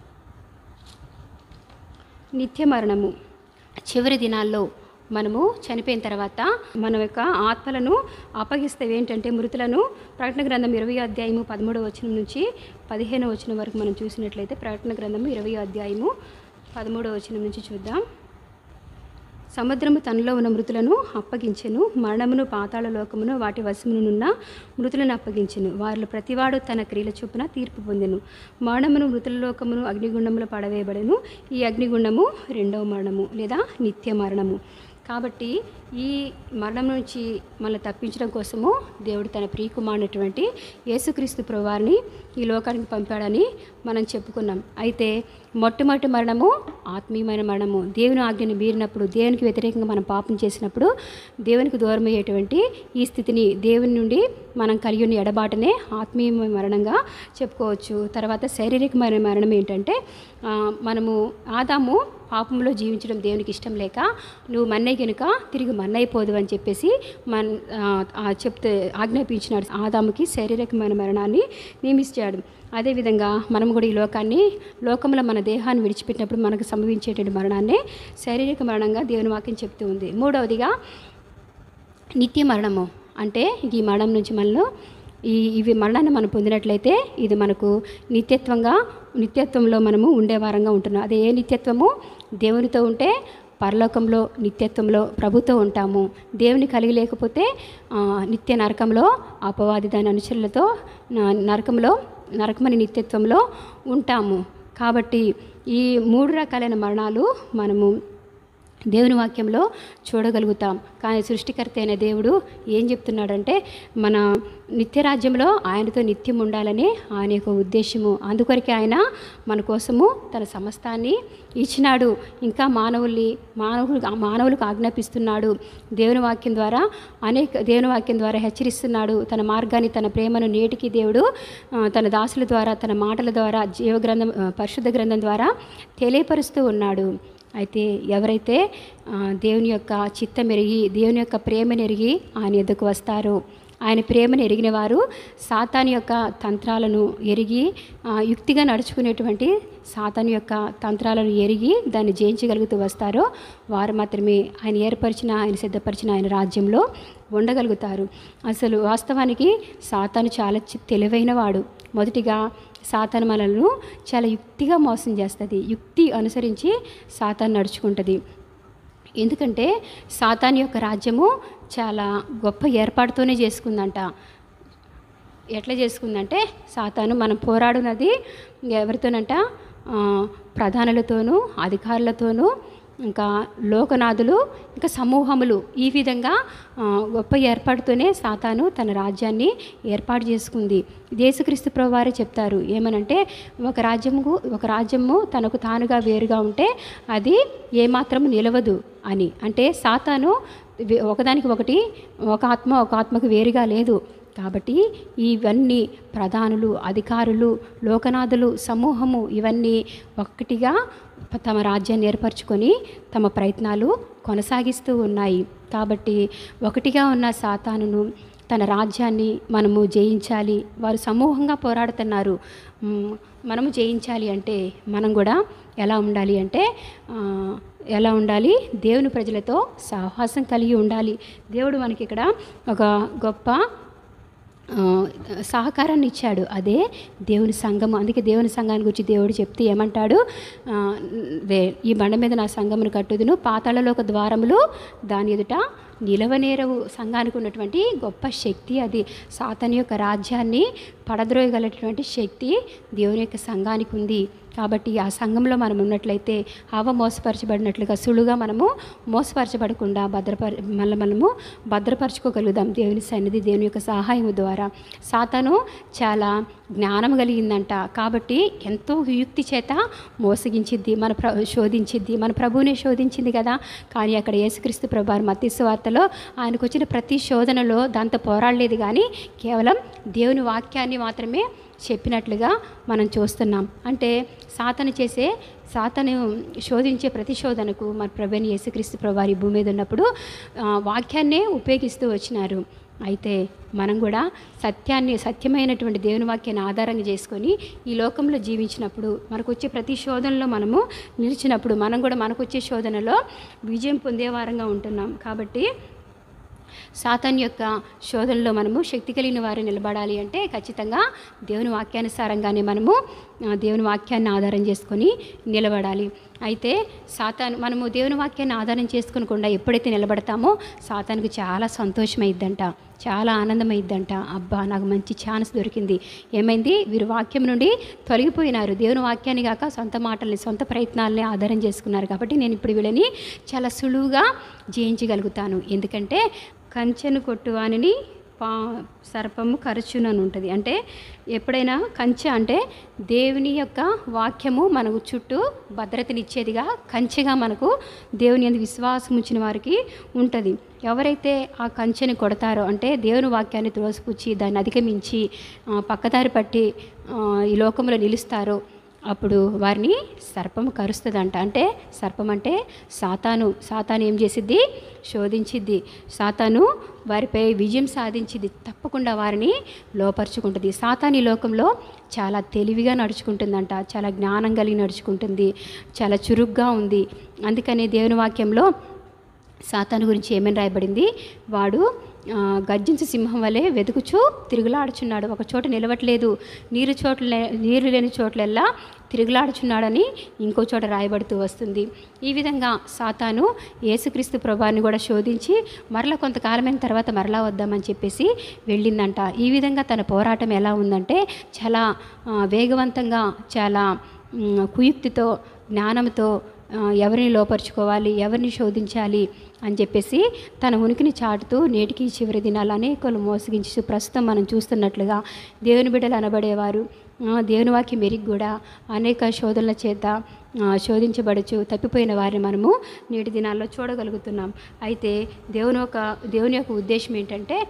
నిత్య మరణము చివరి దినాల్లో మనము చనిపోయిన తర్వాత మన యొక్క ఆత్మలను అప్పగిస్తే ఏంటంటే మృతులను ప్రకటన గ్రంథం ఇరవై అధ్యాయము పదమూడవ వచనం నుంచి పదిహేనవ వచనం వరకు మనం చూసినట్లయితే ప్రకటన గ్రంథము ఇరవై అధ్యాయము పదమూడవ వచనం నుంచి చూద్దాం సముద్రము తనలో ఉన్న మృతులను అప్పగించెను మరణమును పాతాళ లోకమును వాటి వశమునున్న మృతులను అప్పగించెను వారిలో ప్రతివాడు తన క్రియల చొప్పున తీర్పు పొందెను మరణమును మృతుల లోకమును అగ్నిగుండములో పడవేయబడెను ఈ అగ్నిగుండము రెండవ మరణము లేదా నిత్య మరణము కాబట్టి ఈ మరణం నుంచి మనల్ని తప్పించడం కోసము దేవుడు తన ప్రియకుమారినటువంటి యేసుక్రీస్తు ప్రభువారిని ఈ లోకానికి పంపాడని మనం చెప్పుకున్నాం అయితే మొట్టమొదటి మరణము ఆత్మీయమైన మరణము దేవుని ఆజ్ఞని మీరినప్పుడు దేవునికి వ్యతిరేకంగా మనం పాపం చేసినప్పుడు దేవునికి దూరం అయ్యేటువంటి ఈ స్థితిని దేవుని నుండి మనం కలిగి ఉన్న ఎడబాటనే ఆత్మీయమైన మరణంగా చెప్పుకోవచ్చు తర్వాత శారీరకమైన మరణం ఏంటంటే ఆ, మనము ఆదాము పాపంలో జీవించడం దేవునికి ఇష్టం లేక నువ్వు మన్నై కనుక తిరిగి మన్నైపోదు అని చెప్పేసి మన ఆ, ఆ చెప్తే ఆజ్ఞాపించినాడు ఆదాముకి శారీరకమైన మరణాన్ని నియమించాడు అదేవిధంగా మనం కూడా ఈ లోకాన్ని లోకంలో మన దేహాన్ని విడిచిపెట్టినప్పుడు మనకు సంభవించేటువంటి మరణాన్నే శారీరక మరణంగా దేవుని వాక్యం చెప్తూ ఉంది మూడవదిగా నిత్య మరణము అంటే ఈ మరణం నుంచి మనలో ఈ ఇవి మరణాన్ని మనం పొందినట్లయితే ఇది మనకు నిత్యత్వంగా నిత్యత్వంలో మనము ఉండే వారంగా ఉంటున్నాం అదే ఏ నిత్యత్వము దేవునితో ఉంటే పరలోకంలో నిత్యత్వంలో ప్రభుతో ఉంటాము దేవుని కలిగి లేకపోతే ఆ, నిత్య నరకంలో అపవాది దాని అనుచరులతో న- నరకంలో నరకమని నిత్యత్వంలో ఉంటాము కాబట్టి ఈ మూడు రకాలైన మరణాలు మనము దేవుని వాక్యంలో చూడగలుగుతాం కానీ సృష్టికర్త అయిన దేవుడు ఏం చెప్తున్నాడంటే మన నిత్యరాజ్యంలో ఆయనతో నిత్యం ఉండాలని ఆయన యొక్క ఉద్దేశము అందుకొరకే ఆయన మన కోసము తన సమస్తాన్ని ఇచ్చినాడు ఇంకా మానవుల్ని మానవులు మానవులకు ఆజ్ఞాపిస్తున్నాడు దేవుని వాక్యం ద్వారా అనేక దేవుని వాక్యం ద్వారా హెచ్చరిస్తున్నాడు తన మార్గాన్ని తన ప్రేమను నేటికి దేవుడు ఆ, తన దాసుల ద్వారా తన మాటల ద్వారా జీవగ్రంథం ఆ, పరిశుద్ధ గ్రంథం ద్వారా తెలియపరుస్తూ ఉన్నాడు అయితే ఎవరైతే ఆ, దేవుని యొక్క చిత్తం ఎరిగి దేవుని యొక్క ప్రేమను ఎరిగి ఆయన ఎద్దుకు వస్తారో ఆయన ప్రేమను ఎరిగిన వారు సాతాను యొక్క తంత్రాలను ఎరిగి ఆ, యుక్తిగా నడుచుకునేటువంటి సాతాను యొక్క తంత్రాలను ఎరిగి దాన్ని జయించగలుగుతూ వస్తారో వారు మాత్రమే ఆయన ఏర్పరిచిన ఆయన సిద్ధపరిచిన ఆయన రాజ్యంలో ఉండగలుగుతారు అసలు వాస్తవానికి సాతాను చాలా చి- తెలివైన వాడు మొదటిగా సాతాను మనలను చాలా యుక్తిగా మోసం చేస్తుంది యుక్తి అనుసరించి సాతాను నడుచుకుంటుంది ఎందుకంటే సాతాన్ యొక్క రాజ్యము చాలా గొప్ప ఏర్పాటుతోనే చేసుకుందంట ఎట్లా చేసుకుందంటే సాతాను మనం పోరాడునది ఎవరితోనంట ఆ, ప్రధానులతోనూ అధికారులతోనూ ఇంకా లోకనాథులు ఇంకా సమూహములు ఈ విధంగా ఆ, గొప్ప ఏర్పాటుతోనే సాతాను తన రాజ్యాన్ని ఏర్పాటు చేసుకుంది దేశక్రీస్తు ప్రభు వారే చెప్తారు ఏమనంటే ఒక రాజ్యము ఒక రాజ్యము తనకు తానుగా వేరుగా ఉంటే అది ఏమాత్రం నిలవదు అని అంటే సాతాను వి- ఒకదానికి ఒకటి ఒక ఆత్మ ఒక ఆత్మకు వేరుగా లేదు కాబట్టి ఇవన్నీ ప్రధానులు అధికారులు లోకనాథులు సమూహము ఇవన్నీ ఒక్కటిగా తమ రాజ్యాన్ని ఏర్పరచుకొని తమ ప్రయత్నాలు కొనసాగిస్తూ ఉన్నాయి కాబట్టి ఒకటిగా ఉన్న సాతానును తన రాజ్యాన్ని మనము జయించాలి వారు సమూహంగా పోరాడుతున్నారు మ్, మనము జయించాలి అంటే మనం కూడా ఎలా ఉండాలి అంటే ఆ, ఎలా ఉండాలి దేవుని ప్రజలతో సహవాసం కలిగి ఉండాలి దేవుడు మనకి ఇక్కడ ఒక గొప్ప ఆ, సహకారాన్ని ఇచ్చాడు అదే దేవుని సంఘము అందుకే దేవుని సంఘాన్ని గురించి దేవుడు చెప్తే ఏమంటాడు ఆ, వే- ఈ బండ మీద నా సంఘమును కట్టుదును పాతాళలో ఒక ద్వారములు దాని ఎదుట నిలవనేరవు సంఘానికి ఉన్నటువంటి గొప్ప శక్తి అది సాతాన్ యొక్క రాజ్యాన్ని పడద్రోయగలటువంటి శక్తి దేవుని యొక్క సంఘానికి ఉంది కాబట్టి ఆ సంఘంలో మనం ఉన్నట్లయితే హవ మోసపరచబడినట్లుగా సులువుగా మనము మోసపరచబడకుండా భద్రపర మళ్ళీ మనము భద్రపరచుకోగలుగుదాం దేవుని సన్నిధి దేవుని యొక్క సహాయం ద్వారా సాతాను చాలా జ్ఞానం కలిగిందంట కాబట్టి ఎంతో యుక్తి చేత మోసగించిద్ది మన ప్ర శోధించిద్ది మన ప్రభువునే శోధించింది కదా కానీ అక్కడ యేసుక్రీస్తు ప్రభు మత్స్సు వార్తలో ఆయనకు వచ్చిన ప్రతి శోధనలో దాంతో పోరాడలేదు కానీ కేవలం దేవుని వాక్యాన్ని మాత్రమే చెప్పినట్లుగా మనం చూస్తున్నాం అంటే సాతను చేసే సాతను శోధించే ప్రతి శోధనకు మన ప్రభుని యేసుక్రీస్తు ప్రభు ఈ భూమి మీద ఉన్నప్పుడు ఆ, వాక్యాన్నే ఉపయోగిస్తూ వచ్చినారు అయితే మనం కూడా సత్యాన్ని సత్యమైనటువంటి దేవుని వాక్యాన్ని ఆధారంగా చేసుకొని ఈ లోకంలో జీవించినప్పుడు మనకు వచ్చే ప్రతి శోధనలో మనము నిలిచినప్పుడు మనం కూడా మనకు వచ్చే శోధనలో విజయం పొందేవారంగా ఉంటున్నాం కాబట్టి సాతాన్ యొక్క శోధనలో మనము శక్తి కలిగిన వారు నిలబడాలి అంటే ఖచ్చితంగా దేవుని వాక్యానుసారంగానే మనము ఆ, దేవుని వాక్యాన్ని ఆధారం చేసుకొని నిలబడాలి అయితే సాతాను మనము దేవుని వాక్యాన్ని ఆధారం చేసుకునకుండా ఎప్పుడైతే నిలబడతామో సాతానికి చాలా సంతోషమైద్దంట చాలా ఆనందమైద్దంట అబ్బా నాకు మంచి ఛాన్స్ దొరికింది ఏమైంది వీరు వాక్యం నుండి తొలగిపోయినారు దేవుని వాక్యాన్ని కాక సొంత మాటల్ని సొంత ప్రయత్నాలని ఆధారం చేసుకున్నారు కాబట్టి నేను ఇప్పుడు వీళ్ళని చాలా సులువుగా జయించగలుగుతాను ఎందుకంటే కంచెను కొట్టువానిని పా సర్పము కరచునని ఉంటుంది అంటే ఎప్పుడైనా కంచె అంటే దేవుని యొక్క వాక్యము మనకు చుట్టూ భద్రతనిచ్చేదిగా కంచెగా మనకు దేవుని అందు విశ్వాసం ఉంచిన వారికి ఉంటుంది ఎవరైతే ఆ కంచెని కొడతారో అంటే దేవుని వాక్యాన్ని త్రోసిపుచ్చి దాన్ని అధిగమించి ఆ, పక్కదారి పట్టి ఆ, ఈ లోకంలో నిలుస్తారో అప్పుడు వారిని సర్పం కరుస్తుందంట అంటే సర్పం అంటే సాతాను సాతాను ఏం చేసిద్ది శోధించిద్ది సాతాను వారిపై విజయం సాధించిద్ది తప్పకుండా వారిని లోపరుచుకుంటుంది సాతాను ఈ లోకంలో చాలా తెలివిగా నడుచుకుంటుందంట చాలా జ్ఞానం కలిగి నడుచుకుంటుంది చాలా చురుగ్గా ఉంది అందుకనే దేవుని వాక్యంలో సాతాను గురించి ఏమని రాయబడింది వాడు ఆ, గర్జించు సింహం వలె వెతుకుచూ తిరుగులాడుచున్నాడు ఒక చోట నిలవట్లేదు నీరు చోట్ల నీరు లేని చోట్లెల్లా తిరుగులాడుచున్నాడని ఇంకో చోట రాయబడుతూ వస్తుంది ఈ విధంగా సాతాను యేసుక్రీస్తు ప్రభాన్ని కూడా శోధించి మరలా కొంతకాలమైన తర్వాత మరలా వద్దామని చెప్పేసి వెళ్ళిందంట ఈ విధంగా తన పోరాటం ఎలా ఉందంటే చాలా ఆ, వేగవంతంగా చాలా మ్, కుయుక్తితో జ్ఞానంతో ఆ, ఎవరిని లోపరుచుకోవాలి ఎవరిని శోధించాలి అని చెప్పేసి తన ఉనికిని చాటుతూ నేటికి చివరి దినాలు అనేకలు మోసగించి ప్రస్తుతం మనం చూస్తున్నట్లుగా దేవుని బిడ్డలు అనబడేవారు ఆ, దేవుని వాక్యం మెరిగి కూడా అనేక శోధనల చేత ఆ, శోధించబడచ్చు తప్పిపోయిన వారిని మనము నేటి దినాల్లో చూడగలుగుతున్నాం అయితే దేవుని యొక్క దేవుని యొక్క ఉద్దేశం ఏంటంటే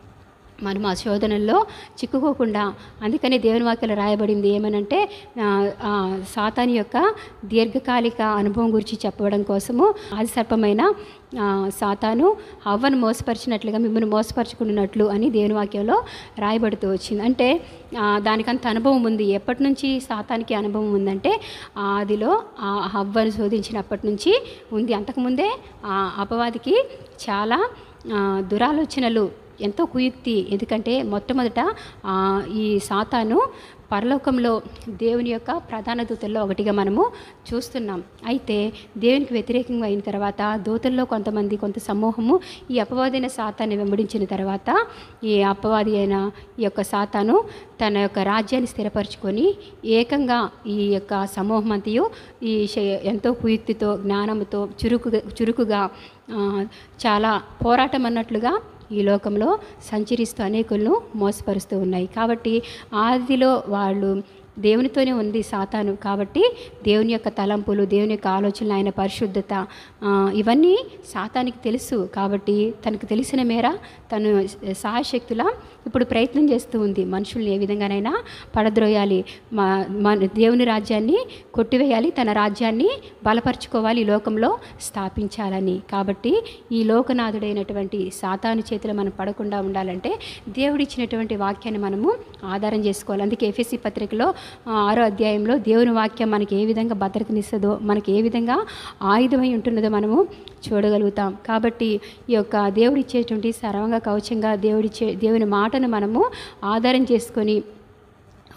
మనం ఆ శోధనల్లో చిక్కుకోకుండా అందుకని దేవుని వాక్యలో రాయబడింది ఏమనంటే ఆ, ఆ, సాతాని యొక్క దీర్ఘకాలిక అనుభవం గురించి చెప్పడం కోసము ఆది సర్పమైన ఆ, సాతాను అవ్వను మోసపరిచినట్లుగా మిమ్మల్ని మోసపరుచుకున్నట్లు అని దేవుని వాక్యంలో రాయబడుతూ వచ్చింది అంటే ఆ, దానికంత అనుభవం ఉంది ఎప్పటి నుంచి సాతానికి అనుభవం ఉందంటే ఆదిలో ఆ హవ్వను శోధించినప్పటి నుంచి ఉంది అంతకుముందే ఆ అపవాదికి చాలా ఆ, దురాలోచనలు ఎంతో కుయుక్తి ఎందుకంటే మొట్టమొదట ఆ, ఈ సాతాను పరలోకంలో దేవుని యొక్క ప్రధాన దూతల్లో ఒకటిగా మనము చూస్తున్నాం అయితే దేవునికి వ్యతిరేకంగా అయిన తర్వాత దూతల్లో కొంతమంది కొంత సమూహము ఈ అపవాదైన సాతాన్ని వెంబడించిన తర్వాత ఈ అపవాది అయిన ఈ యొక్క సాతాను తన యొక్క రాజ్యాన్ని స్థిరపరచుకొని ఏకంగా ఈ యొక్క సమూహం అంతయు ఈ శ- ఎంతో కుయుక్తితో జ్ఞానంతో చురుకుగా చురుకుగా ఆ, చాలా పోరాటం అన్నట్లుగా ఈ లోకంలో సంచరిస్తూ అనేకులను మోసపరుస్తూ ఉన్నాయి కాబట్టి ఆదిలో వాళ్ళు దేవునితోనే ఉంది సాతాను కాబట్టి దేవుని యొక్క తలంపులు దేవుని యొక్క ఆలోచనలు ఆయన పరిశుద్ధత ఆ, ఇవన్నీ సాతానికి తెలుసు కాబట్టి తనకు తెలిసిన మేర తను సహాయశక్తుల ఇప్పుడు ప్రయత్నం చేస్తూ ఉంది మనుషుల్ని ఏ విధంగానైనా పడద్రోయాలి మా మన దేవుని రాజ్యాన్ని కొట్టివేయాలి తన రాజ్యాన్ని బలపరుచుకోవాలి ఈ లోకంలో స్థాపించాలని కాబట్టి ఈ లోకనాథుడైనటువంటి సాతాను చేతిలో మనం పడకుండా ఉండాలంటే దేవుడిచ్చినటువంటి వాక్యాన్ని మనము ఆధారం చేసుకోవాలి అందుకే ఎఫ్ఎస్సి పత్రికలో ఆ, ఆరో అధ్యాయంలో దేవుని వాక్యం మనకి ఏ విధంగా భద్రతనిస్తుందో మనకి ఏ విధంగా ఆయుధమై ఉంటున్నదో మనము చూడగలుగుతాం కాబట్టి ఈ యొక్క దేవుడిచ్చేటువంటి సర్వంగా కవచంగా దేవుడిచ్చే దేవుని మాటను మనము ఆధారం చేసుకొని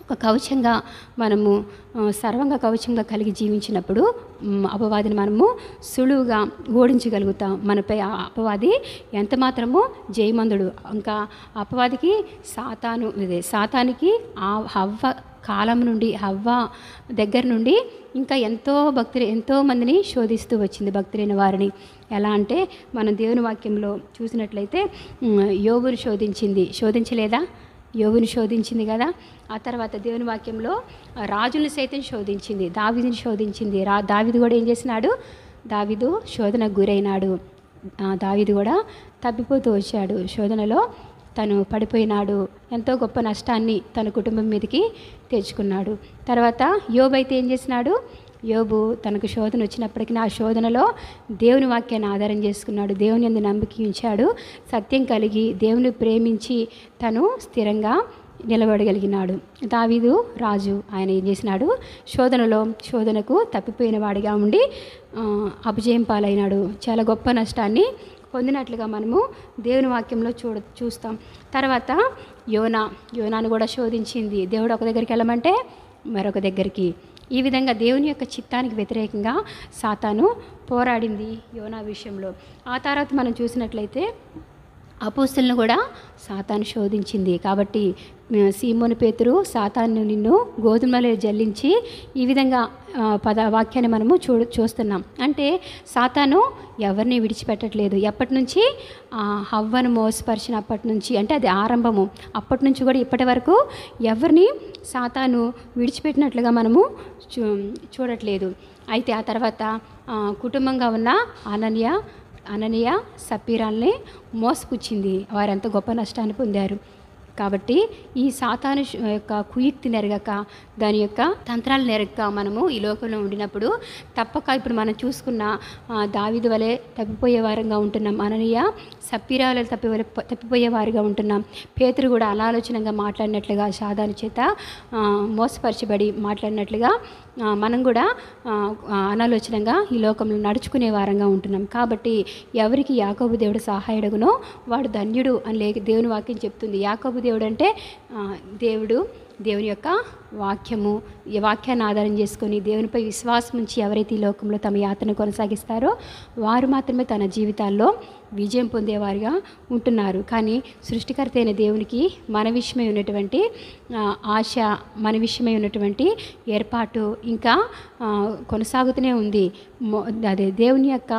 ఒక కవచంగా మనము ఆ, సర్వంగా కవచంగా కలిగి జీవించినప్పుడు మ్, అపవాదిని మనము సులువుగా ఓడించగలుగుతాం మనపై ఆ అపవాది ఎంత మాత్రము జయమందుడు ఇంకా అపవాదికి సాతాను ఇదే సాతానికి ఆ హవ్వ కాలం నుండి హవ్వ దగ్గర నుండి ఇంకా ఎంతో భక్తులు ఎంతో మందిని శోధిస్తూ వచ్చింది భక్తులైన వారిని ఎలా అంటే మనం దేవుని వాక్యంలో చూసినట్లయితే మ్, యోబును శోధించింది శోధించలేదా యోగుని శోధించింది కదా ఆ తర్వాత దేవుని వాక్యంలో ఆ రాజుని సైతం శోధించింది దావిదిని శోధించింది రా దావిది కూడా ఏం చేసినాడు దావిదు శోధనకు గురైనాడు ఆ, దావీదు కూడా తప్పిపోతూ వచ్చాడు శోధనలో తను పడిపోయినాడు ఎంతో గొప్ప నష్టాన్ని తన కుటుంబం మీదకి తెచ్చుకున్నాడు తర్వాత యోబు అయితే ఏం చేసినాడు యోబు తనకు శోధన వచ్చినప్పటికీ ఆ శోధనలో దేవుని వాక్యాన్ని ఆధారం చేసుకున్నాడు దేవుని ఎందు నమ్మిక ఉంచాడు సత్యం కలిగి దేవుని ప్రేమించి తను స్థిరంగా నిలబడగలిగినాడు దావీదు రాజు ఆయన ఏం చేసినాడు శోధనలో శోధనకు తప్పిపోయిన వాడిగా ఉండి ఆ, అపజయం పాలైనాడు చాలా గొప్ప నష్టాన్ని పొందినట్లుగా మనము దేవుని వాక్యంలో చూడ చూస్తాం తర్వాత యోనా యోనాను కూడా శోధించింది దేవుడు ఒక దగ్గరికి వెళ్ళమంటే మరొక దగ్గరికి ఈ విధంగా దేవుని యొక్క చిత్తానికి వ్యతిరేకంగా సాతాను పోరాడింది యోనా విషయంలో ఆ తర్వాత మనం చూసినట్లయితే అపోస్తులను కూడా సాతాను శోధించింది కాబట్టి ఆ, సీమోను పేతురు సాతాను నిన్ను గోధుమలో జల్లించి ఈ విధంగా ఆ, పద వాక్యాన్ని మనము చూ చూస్తున్నాం అంటే సాతాను ఎవరిని విడిచిపెట్టట్లేదు ఎప్పటి నుంచి ఆ, హవ్వను మోసపరిచినప్పటి నుంచి అంటే అది ఆరంభము అప్పటి నుంచి కూడా ఇప్పటి వరకు ఎవరిని సాతాను విడిచిపెట్టినట్లుగా మనము చూ చూడట్లేదు అయితే ఆ తర్వాత ఆ, కుటుంబంగా ఉన్న అనన్య అననీయ సపీరాల్ని మోసపుచ్చింది వారెంత గొప్ప నష్టాన్ని పొందారు కాబట్టి ఈ సాతాను శ- యొక్క కుయుక్తి నెరగక దాని యొక్క తంత్రాలు నెరగక మనము ఈ లోకంలో ఉండినప్పుడు తప్పక ఇప్పుడు మనం చూసుకున్న ఆ, దావీదు వలె తప్పిపోయే వారంగా ఉంటున్నాం అననీయ సప్పీరా వలె తప్పి తప్పిపోయే వారిగా ఉంటున్నాం పేతురు కూడా అనాలోచనంగా మాట్లాడినట్లుగా సాధారణ చేత ఆ, మోసపరచబడి మాట్లాడినట్లుగా ఆ, మనం కూడా ఆ, ఆ, అనాలోచనంగా ఈ లోకంలో నడుచుకునే వారంగా ఉంటున్నాం కాబట్టి ఎవరికి యాకోబు దేవుడు సహాయుడుగునో వాడు ధన్యుడు అని లే దేవుని వాక్యం చెప్తుంది యాకోబు దేవుడు అంటే ఆ, దేవుడు దేవుని యొక్క వాక్యము ఈ వాక్యాన్ని ఆధారం చేసుకొని దేవునిపై విశ్వాసం ఉంచి ఎవరైతే ఈ లోకంలో తమ యాత్రను కొనసాగిస్తారో వారు మాత్రమే తన జీవితాల్లో విజయం పొందేవారుగా ఉంటున్నారు కానీ సృష్టికర్త అయిన దేవునికి మన విషయమై ఉన్నటువంటి ఆ, ఆశ మన విషయమై ఉన్నటువంటి ఏర్పాటు ఇంకా ఆ, కొనసాగుతూనే ఉంది మొ- అదే దేవుని యొక్క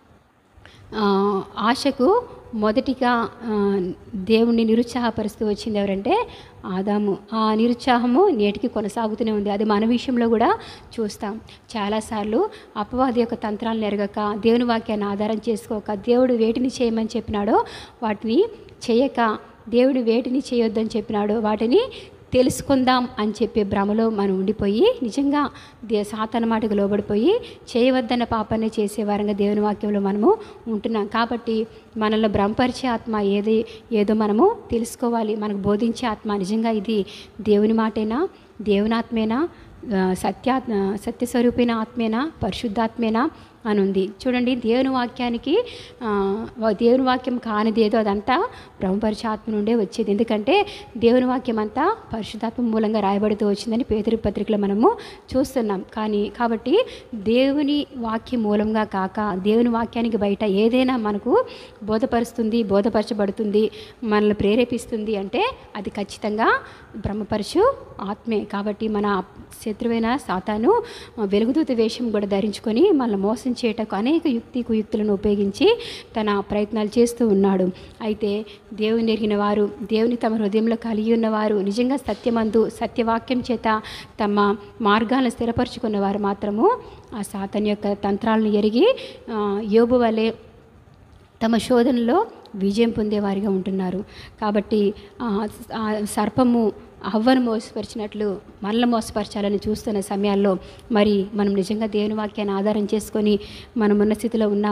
ఆ, ఆశకు మొదటిగా ఆ, దేవుణ్ణి నిరుత్సాహపరుస్తూ వచ్చింది ఎవరంటే ఆదాము ఆ నిరుత్సాహము నేటికి కొనసాగుతూనే ఉంది అది మన విషయంలో కూడా చూస్తాం చాలాసార్లు అపవాది యొక్క తంత్రాలను ఎరగక దేవుని వాక్యాన్ని ఆధారం చేసుకోక దేవుడు వేటిని చేయమని చెప్పినాడో వాటిని చేయక దేవుడు వేటిని చేయొద్దని చెప్పినాడో వాటిని తెలుసుకుందాం అని చెప్పే భ్రమలో మనం ఉండిపోయి నిజంగా దే సాతన మాటకు లోబడిపోయి చేయవద్దన్న పాపాన్ని చేసే వారంగా దేవుని వాక్యంలో మనము ఉంటున్నాం కాబట్టి మనల్ని భ్రమపరిచే ఆత్మ ఏది ఏదో మనము తెలుసుకోవాలి మనకు బోధించే ఆత్మ నిజంగా ఇది దేవుని మాటేనా దేవుని ఆత్మేనా ఆ, సత్యాత్మ సత్యస్వరూపైన ఆత్మేనా పరిశుద్ధాత్మేనా అని ఉంది చూడండి దేవుని వాక్యానికి ఆ, వా- దేవుని వాక్యం కానిదేదో అదంతా బ్రహ్మపరిచే ఆత్మ నుండే వచ్చేది ఎందుకంటే దేవుని వాక్యం అంతా పరిశుద్ధాత్మ మూలంగా రాయబడుతూ వచ్చిందని పేదరి పత్రికలో మనము చూస్తున్నాం కానీ కాబట్టి దేవుని వాక్యం మూలంగా కాక దేవుని వాక్యానికి బయట ఏదైనా మనకు బోధపరుస్తుంది బోధపరచబడుతుంది మనల్ని ప్రేరేపిస్తుంది అంటే అది ఖచ్చితంగా బ్రహ్మపరచు ఆత్మే కాబట్టి మన శత్రువైన సాతాను వెలుగుదూత వేషం కూడా ధరించుకొని మనల్ని మోసం చేయటకు అనేక యుక్తి కుయుక్తులను ఉపయోగించి తన ప్రయత్నాలు చేస్తూ ఉన్నాడు అయితే దేవుని ఎరిగిన వారు దేవుని తమ హృదయంలో కలిగి ఉన్నవారు నిజంగా సత్యమందు సత్యవాక్యం చేత తమ మార్గాలను స్థిరపరచుకున్న వారు మాత్రము ఆ సాతాన్ యొక్క తంత్రాలను ఎరిగి ఆ, యోబు వలె తమ శోధనలో విజయం పొందేవారిగా ఉంటున్నారు కాబట్టి ఆ, ఆ సర్పము అవ్వను మోసపరిచినట్లు మనల్ని మోసపరచాలని చూస్తున్న సమయాల్లో మరి మనం నిజంగా దేవుని వాక్యాన్ని ఆధారం చేసుకొని మనం ఉన్న స్థితిలో ఉన్నామా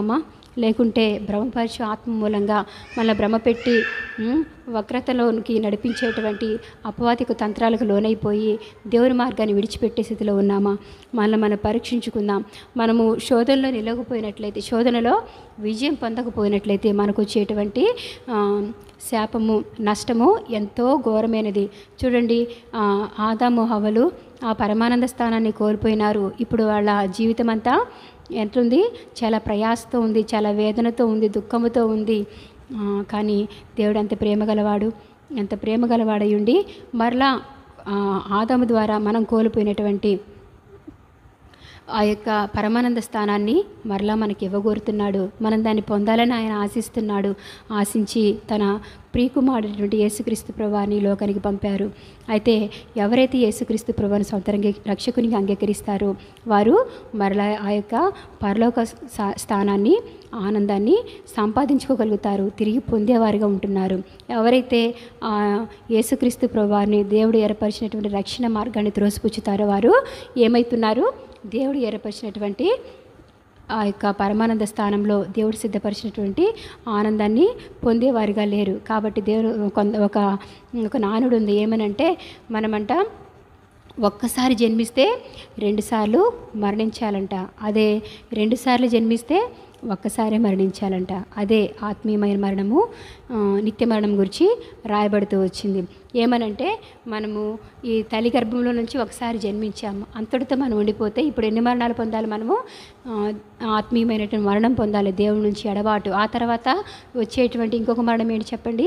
లేకుంటే భ్రమపరచు ఆత్మ మూలంగా మన భ్రమపెట్టి ఉమ్, వక్రతలోనికి నడిపించేటువంటి అపవాదిక తంత్రాలకు లోనైపోయి దేవుని మార్గాన్ని విడిచిపెట్టే స్థితిలో ఉన్నామా మనల్ని మనం పరీక్షించుకుందాం మనము శోధనలో నిలవకపోయినట్లయితే శోధనలో విజయం పొందకపోయినట్లయితే మనకు వచ్చేటువంటి ఆ, శాపము నష్టము ఎంతో ఘోరమైనది చూడండి ఆ, ఆదాము హవలు ఆ పరమానంద స్థానాన్ని కోల్పోయినారు ఇప్పుడు వాళ్ళ జీవితం అంతా ఎంతుంది చాలా ప్రయాసతో ఉంది చాలా వేదనతో ఉంది దుఃఖముతో ఉంది ఆ, కానీ దేవుడు అంత ప్రేమ గలవాడు ఎంత ప్రేమ గలవాడై ఉండి మరలా ఆ, ఆదాము ద్వారా మనం కోల్పోయినటువంటి ఆ యొక్క పరమానంద స్థానాన్ని మరలా మనకి ఇవ్వగోరుతున్నాడు మనం దాన్ని పొందాలని ఆయన ఆశిస్తున్నాడు ఆశించి తన ప్రియకుమారుడైనటువంటి యేసుక్రీస్తు ప్రభువాన్ని ఈ లోకానికి పంపారు అయితే ఎవరైతే యేసుక్రీస్తు ప్రభువాన్ని సొంత రంగ- రక్షకునిగా అంగీకరిస్తారో వారు మరలా ఆ యొక్క పరలోక సా- స్థానాన్ని ఆనందాన్ని సంపాదించుకోగలుగుతారు తిరిగి పొందేవారుగా ఉంటున్నారు ఎవరైతే ఆ యేసుక్రీస్తు ప్రభువారిని దేవుడు ఏర్పరిచినటువంటి రక్షణ మార్గాన్ని త్రోసిపుచ్చుతారో వారు ఏమవుతున్నారు దేవుడు ఏర్పరిచినటువంటి ఆ యొక్క పరమానంద స్థానంలో దేవుడు సిద్ధపరిచినటువంటి ఆనందాన్ని పొందేవారుగా లేరు కాబట్టి దేవుడు కొంత ఒక ఒక నానుడు ఉంది ఏమనంటే మనమంట ఒక్కసారి జన్మిస్తే రెండుసార్లు మరణించాలంట అదే రెండుసార్లు జన్మిస్తే ఒక్కసారే మరణించాలంట అదే ఆత్మీయమైన మరణము ఆ, నిత్య మరణం గురించి రాయబడుతూ వచ్చింది ఏమనంటే మనము ఈ తల్లి గర్భంలో నుంచి ఒకసారి జన్మించాము అంతటితో మనం ఉండిపోతే ఇప్పుడు ఎన్ని మరణాలు పొందాలి మనము ఆ, ఆత్మీయమైనటువంటి మరణం పొందాలి దేవుడి నుంచి ఎడబాటు ఆ తర్వాత వచ్చేటువంటి ఇంకొక మరణం ఏంటి చెప్పండి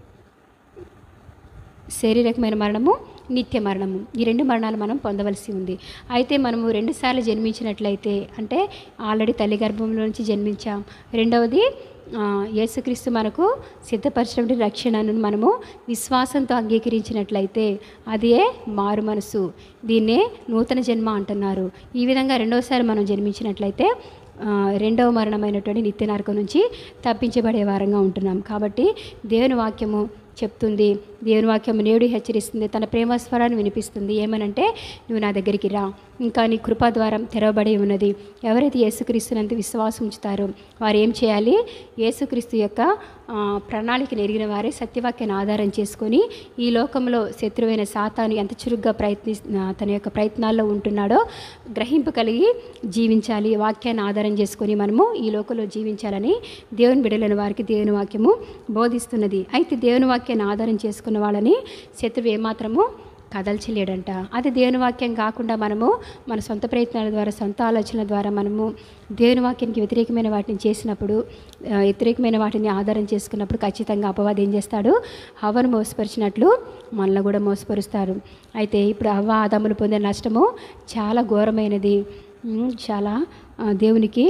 శారీరకమైన మరణము నిత్య మరణము ఈ రెండు మరణాలు మనం పొందవలసి ఉంది అయితే మనము రెండుసార్లు జన్మించినట్లయితే అంటే ఆల్రెడీ తల్లి గర్భంలో నుంచి జన్మించాం రెండవది ఆ, యేసుక్రీస్తు మనకు సిద్ధపరిచినటువంటి రక్షణను మనము విశ్వాసంతో అంగీకరించినట్లయితే అదే మారు మనసు దీన్నే నూతన జన్మ అంటున్నారు ఈ విధంగా రెండవసారి మనం జన్మించినట్లయితే ఆ, రెండవ మరణమైనటువంటి నిత్య నరకం నుంచి తప్పించబడే వారంగా ఉంటున్నాం కాబట్టి దేవుని వాక్యము చెప్తుంది దేవుని వాక్యం నేడు హెచ్చరిస్తుంది తన ప్రేమ స్వరాన్ని వినిపిస్తుంది ఏమనంటే నువ్వు నా దగ్గరికి రా ఇంకా నీ కృపా ద్వారం తెరవబడి ఉన్నది ఎవరైతే యేసుక్రీస్తునంత విశ్వాసం ఉంచుతారో వారు ఏం చేయాలి యేసుక్రీస్తు యొక్క ఆ, ప్రణాళికను ఎరిగిన వారే సత్యవాక్యాన్ని ఆధారం చేసుకొని ఈ లోకంలో శత్రువైన సాతాను ఎంత చురుగ్గా ప్రయత్ని ఆ, తన యొక్క ప్రయత్నాల్లో ఉంటున్నాడో గ్రహింపు కలిగి జీవించాలి వాక్యాన్ని ఆధారం చేసుకొని మనము ఈ లోకంలో జీవించాలని దేవుని బిడలైన వారికి దేవుని వాక్యము బోధిస్తున్నది అయితే దేవుని వాక్యాన్ని ఆధారం చేసుకున్న వాళ్ళని శత్రువు ఏమాత్రము కదల్చలేడంట అది దేవుని వాక్యం కాకుండా మనము మన సొంత ప్రయత్నాల ద్వారా సొంత ఆలోచనల ద్వారా మనము దేవుని వాక్యానికి వ్యతిరేకమైన వాటిని చేసినప్పుడు ఆ, వ్యతిరేకమైన వాటిని ఆధారం చేసుకున్నప్పుడు ఖచ్చితంగా అపవాది ఏం చేస్తాడు హవను మోసపరిచినట్లు మనల్ని కూడా మోసపరుస్తారు అయితే ఇప్పుడు హవ్వ ఆదములు పొందే నష్టము చాలా ఘోరమైనది ఉమ్, చాలా ఆ, దేవునికి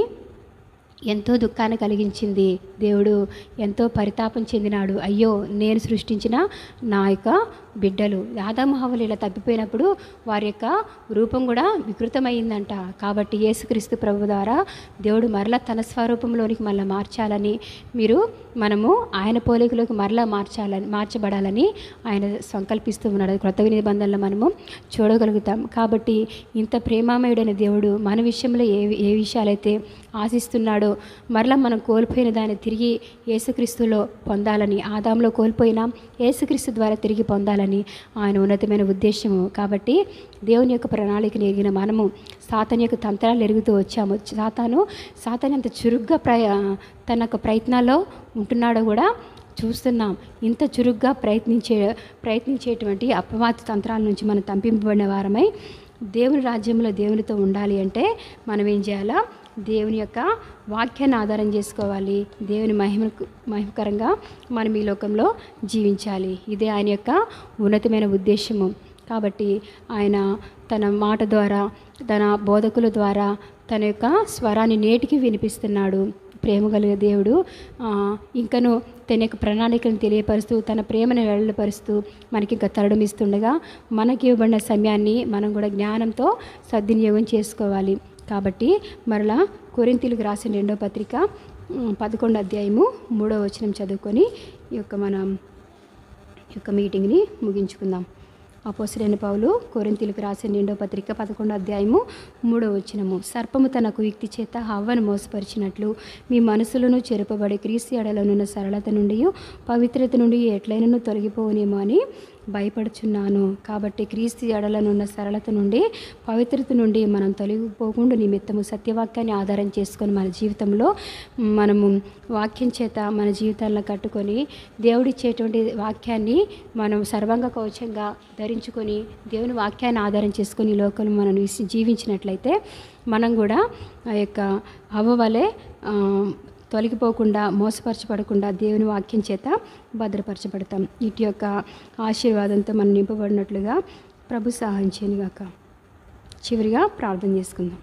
ఎంతో దుఃఖాన్ని కలిగించింది దేవుడు ఎంతో పరితాపం చెందినాడు అయ్యో నేను సృష్టించిన నా యొక్క బిడ్డలు ఆదామహవలు ఇలా తప్పిపోయినప్పుడు వారి యొక్క రూపం కూడా వికృతమైందంట కాబట్టి యేసుక్రీస్తు ప్రభు ద్వారా దేవుడు మరలా తన స్వరూపంలోనికి మళ్ళీ మార్చాలని మీరు మనము ఆయన పోలికలోకి మరలా మార్చాలని మార్చబడాలని ఆయన సంకల్పిస్తూ ఉన్నాడు అది క్రొత్త నిబంధనలో మనము చూడగలుగుతాం కాబట్టి ఇంత ప్రేమామయుడైన దేవుడు మన విషయంలో ఏ ఏ విషయాలైతే ఆశిస్తున్నాడో మరలా మనం కోల్పోయిన దాన్ని తిరిగి యేసుక్రీస్తులో పొందాలని ఆదాంలో కోల్పోయినా యేసుక్రీస్తు ద్వారా తిరిగి పొందాలని ఆయన ఉన్నతమైన ఉద్దేశము కాబట్టి దేవుని యొక్క ప్రణాళికను ఎరిగిన మనము సాతాన్ యొక్క తంత్రాలు ఎరుగుతూ వచ్చాము సాతాను సాతాన్ అంత చురుగ్గా ప్రయ తన యొక్క ప్రయత్నాల్లో ఉంటున్నాడో కూడా చూస్తున్నాం ఇంత చురుగ్గా ప్రయత్నించే ప్రయత్నించేటువంటి అపవాది తంత్రాల నుంచి మనం తంపింపబడిన వారమై దేవుని రాజ్యంలో దేవునితో ఉండాలి అంటే మనం ఏం చేయాలా దేవుని యొక్క వాక్యాన్ని ఆధారం చేసుకోవాలి దేవుని మహిమకు మహిమకరంగా మనం ఈ లోకంలో జీవించాలి ఇదే ఆయన యొక్క ఉన్నతమైన ఉద్దేశము కాబట్టి ఆయన తన మాట ద్వారా తన బోధకుల ద్వారా తన యొక్క స్వరాన్ని నేటికి వినిపిస్తున్నాడు ప్రేమ కలిగే దేవుడు ఆ, ఇంకను తన యొక్క ప్రణాళికను తెలియపరుస్తూ తన ప్రేమను వెళ్ళపరుస్తూ మనకి ఇంకా తరడం ఇస్తుండగా మనకి ఇవ్వబడిన సమయాన్ని మనం కూడా జ్ఞానంతో సద్వినియోగం చేసుకోవాలి కాబట్టి మరలా కొరింతీలకు రాసిన రెండో పత్రిక ఉమ్, పదకొండు అధ్యాయము మూడో వచనం చదువుకొని ఈ యొక్క మనం ఈ యొక్క మీటింగ్ని ముగించుకుందాం అపోసరైన పౌలు కొరింతీలకు రాసిన రెండో పత్రిక పదకొండో అధ్యాయము మూడో వచనము సర్పము తన కుయుక్తి చేత హవ్వను మోసపరిచినట్లు మీ మనసులను చెరుపబడి క్రీస్తు ఎడలనున్న సరళత నుండి పవిత్రత నుండి ఎట్లయినను తొలగిపోనేమో అని భయపడుచున్నాను కాబట్టి క్రీస్తు ఎడలనున్న సరళత నుండి పవిత్రత నుండి మనం తొలగిపోకుండా నిమిత్తము సత్యవాక్యాన్ని ఆధారం చేసుకొని మన జీవితంలో మనము వాక్యం చేత మన జీవితాలను కట్టుకొని దేవుడిచ్చేటువంటి వాక్యాన్ని మనం సర్వంగ కవచంగా ధరించుకొని దేవుని వాక్యాన్ని ఆధారం చేసుకొని ఈ లోకంలో మనం జీవించినట్లయితే మనం కూడా ఆ యొక్క అవ్వ వలె ఆ, తొలగిపోకుండా మోసపరచబడకుండా దేవుని వాక్యం చేత భద్రపరచబడతాం ఇటు యొక్క ఆశీర్వాదంతో మనం నింపబడినట్లుగా ప్రభు సహాయం చేయనుగాక చివరిగా ప్రార్థన చేసుకుందాం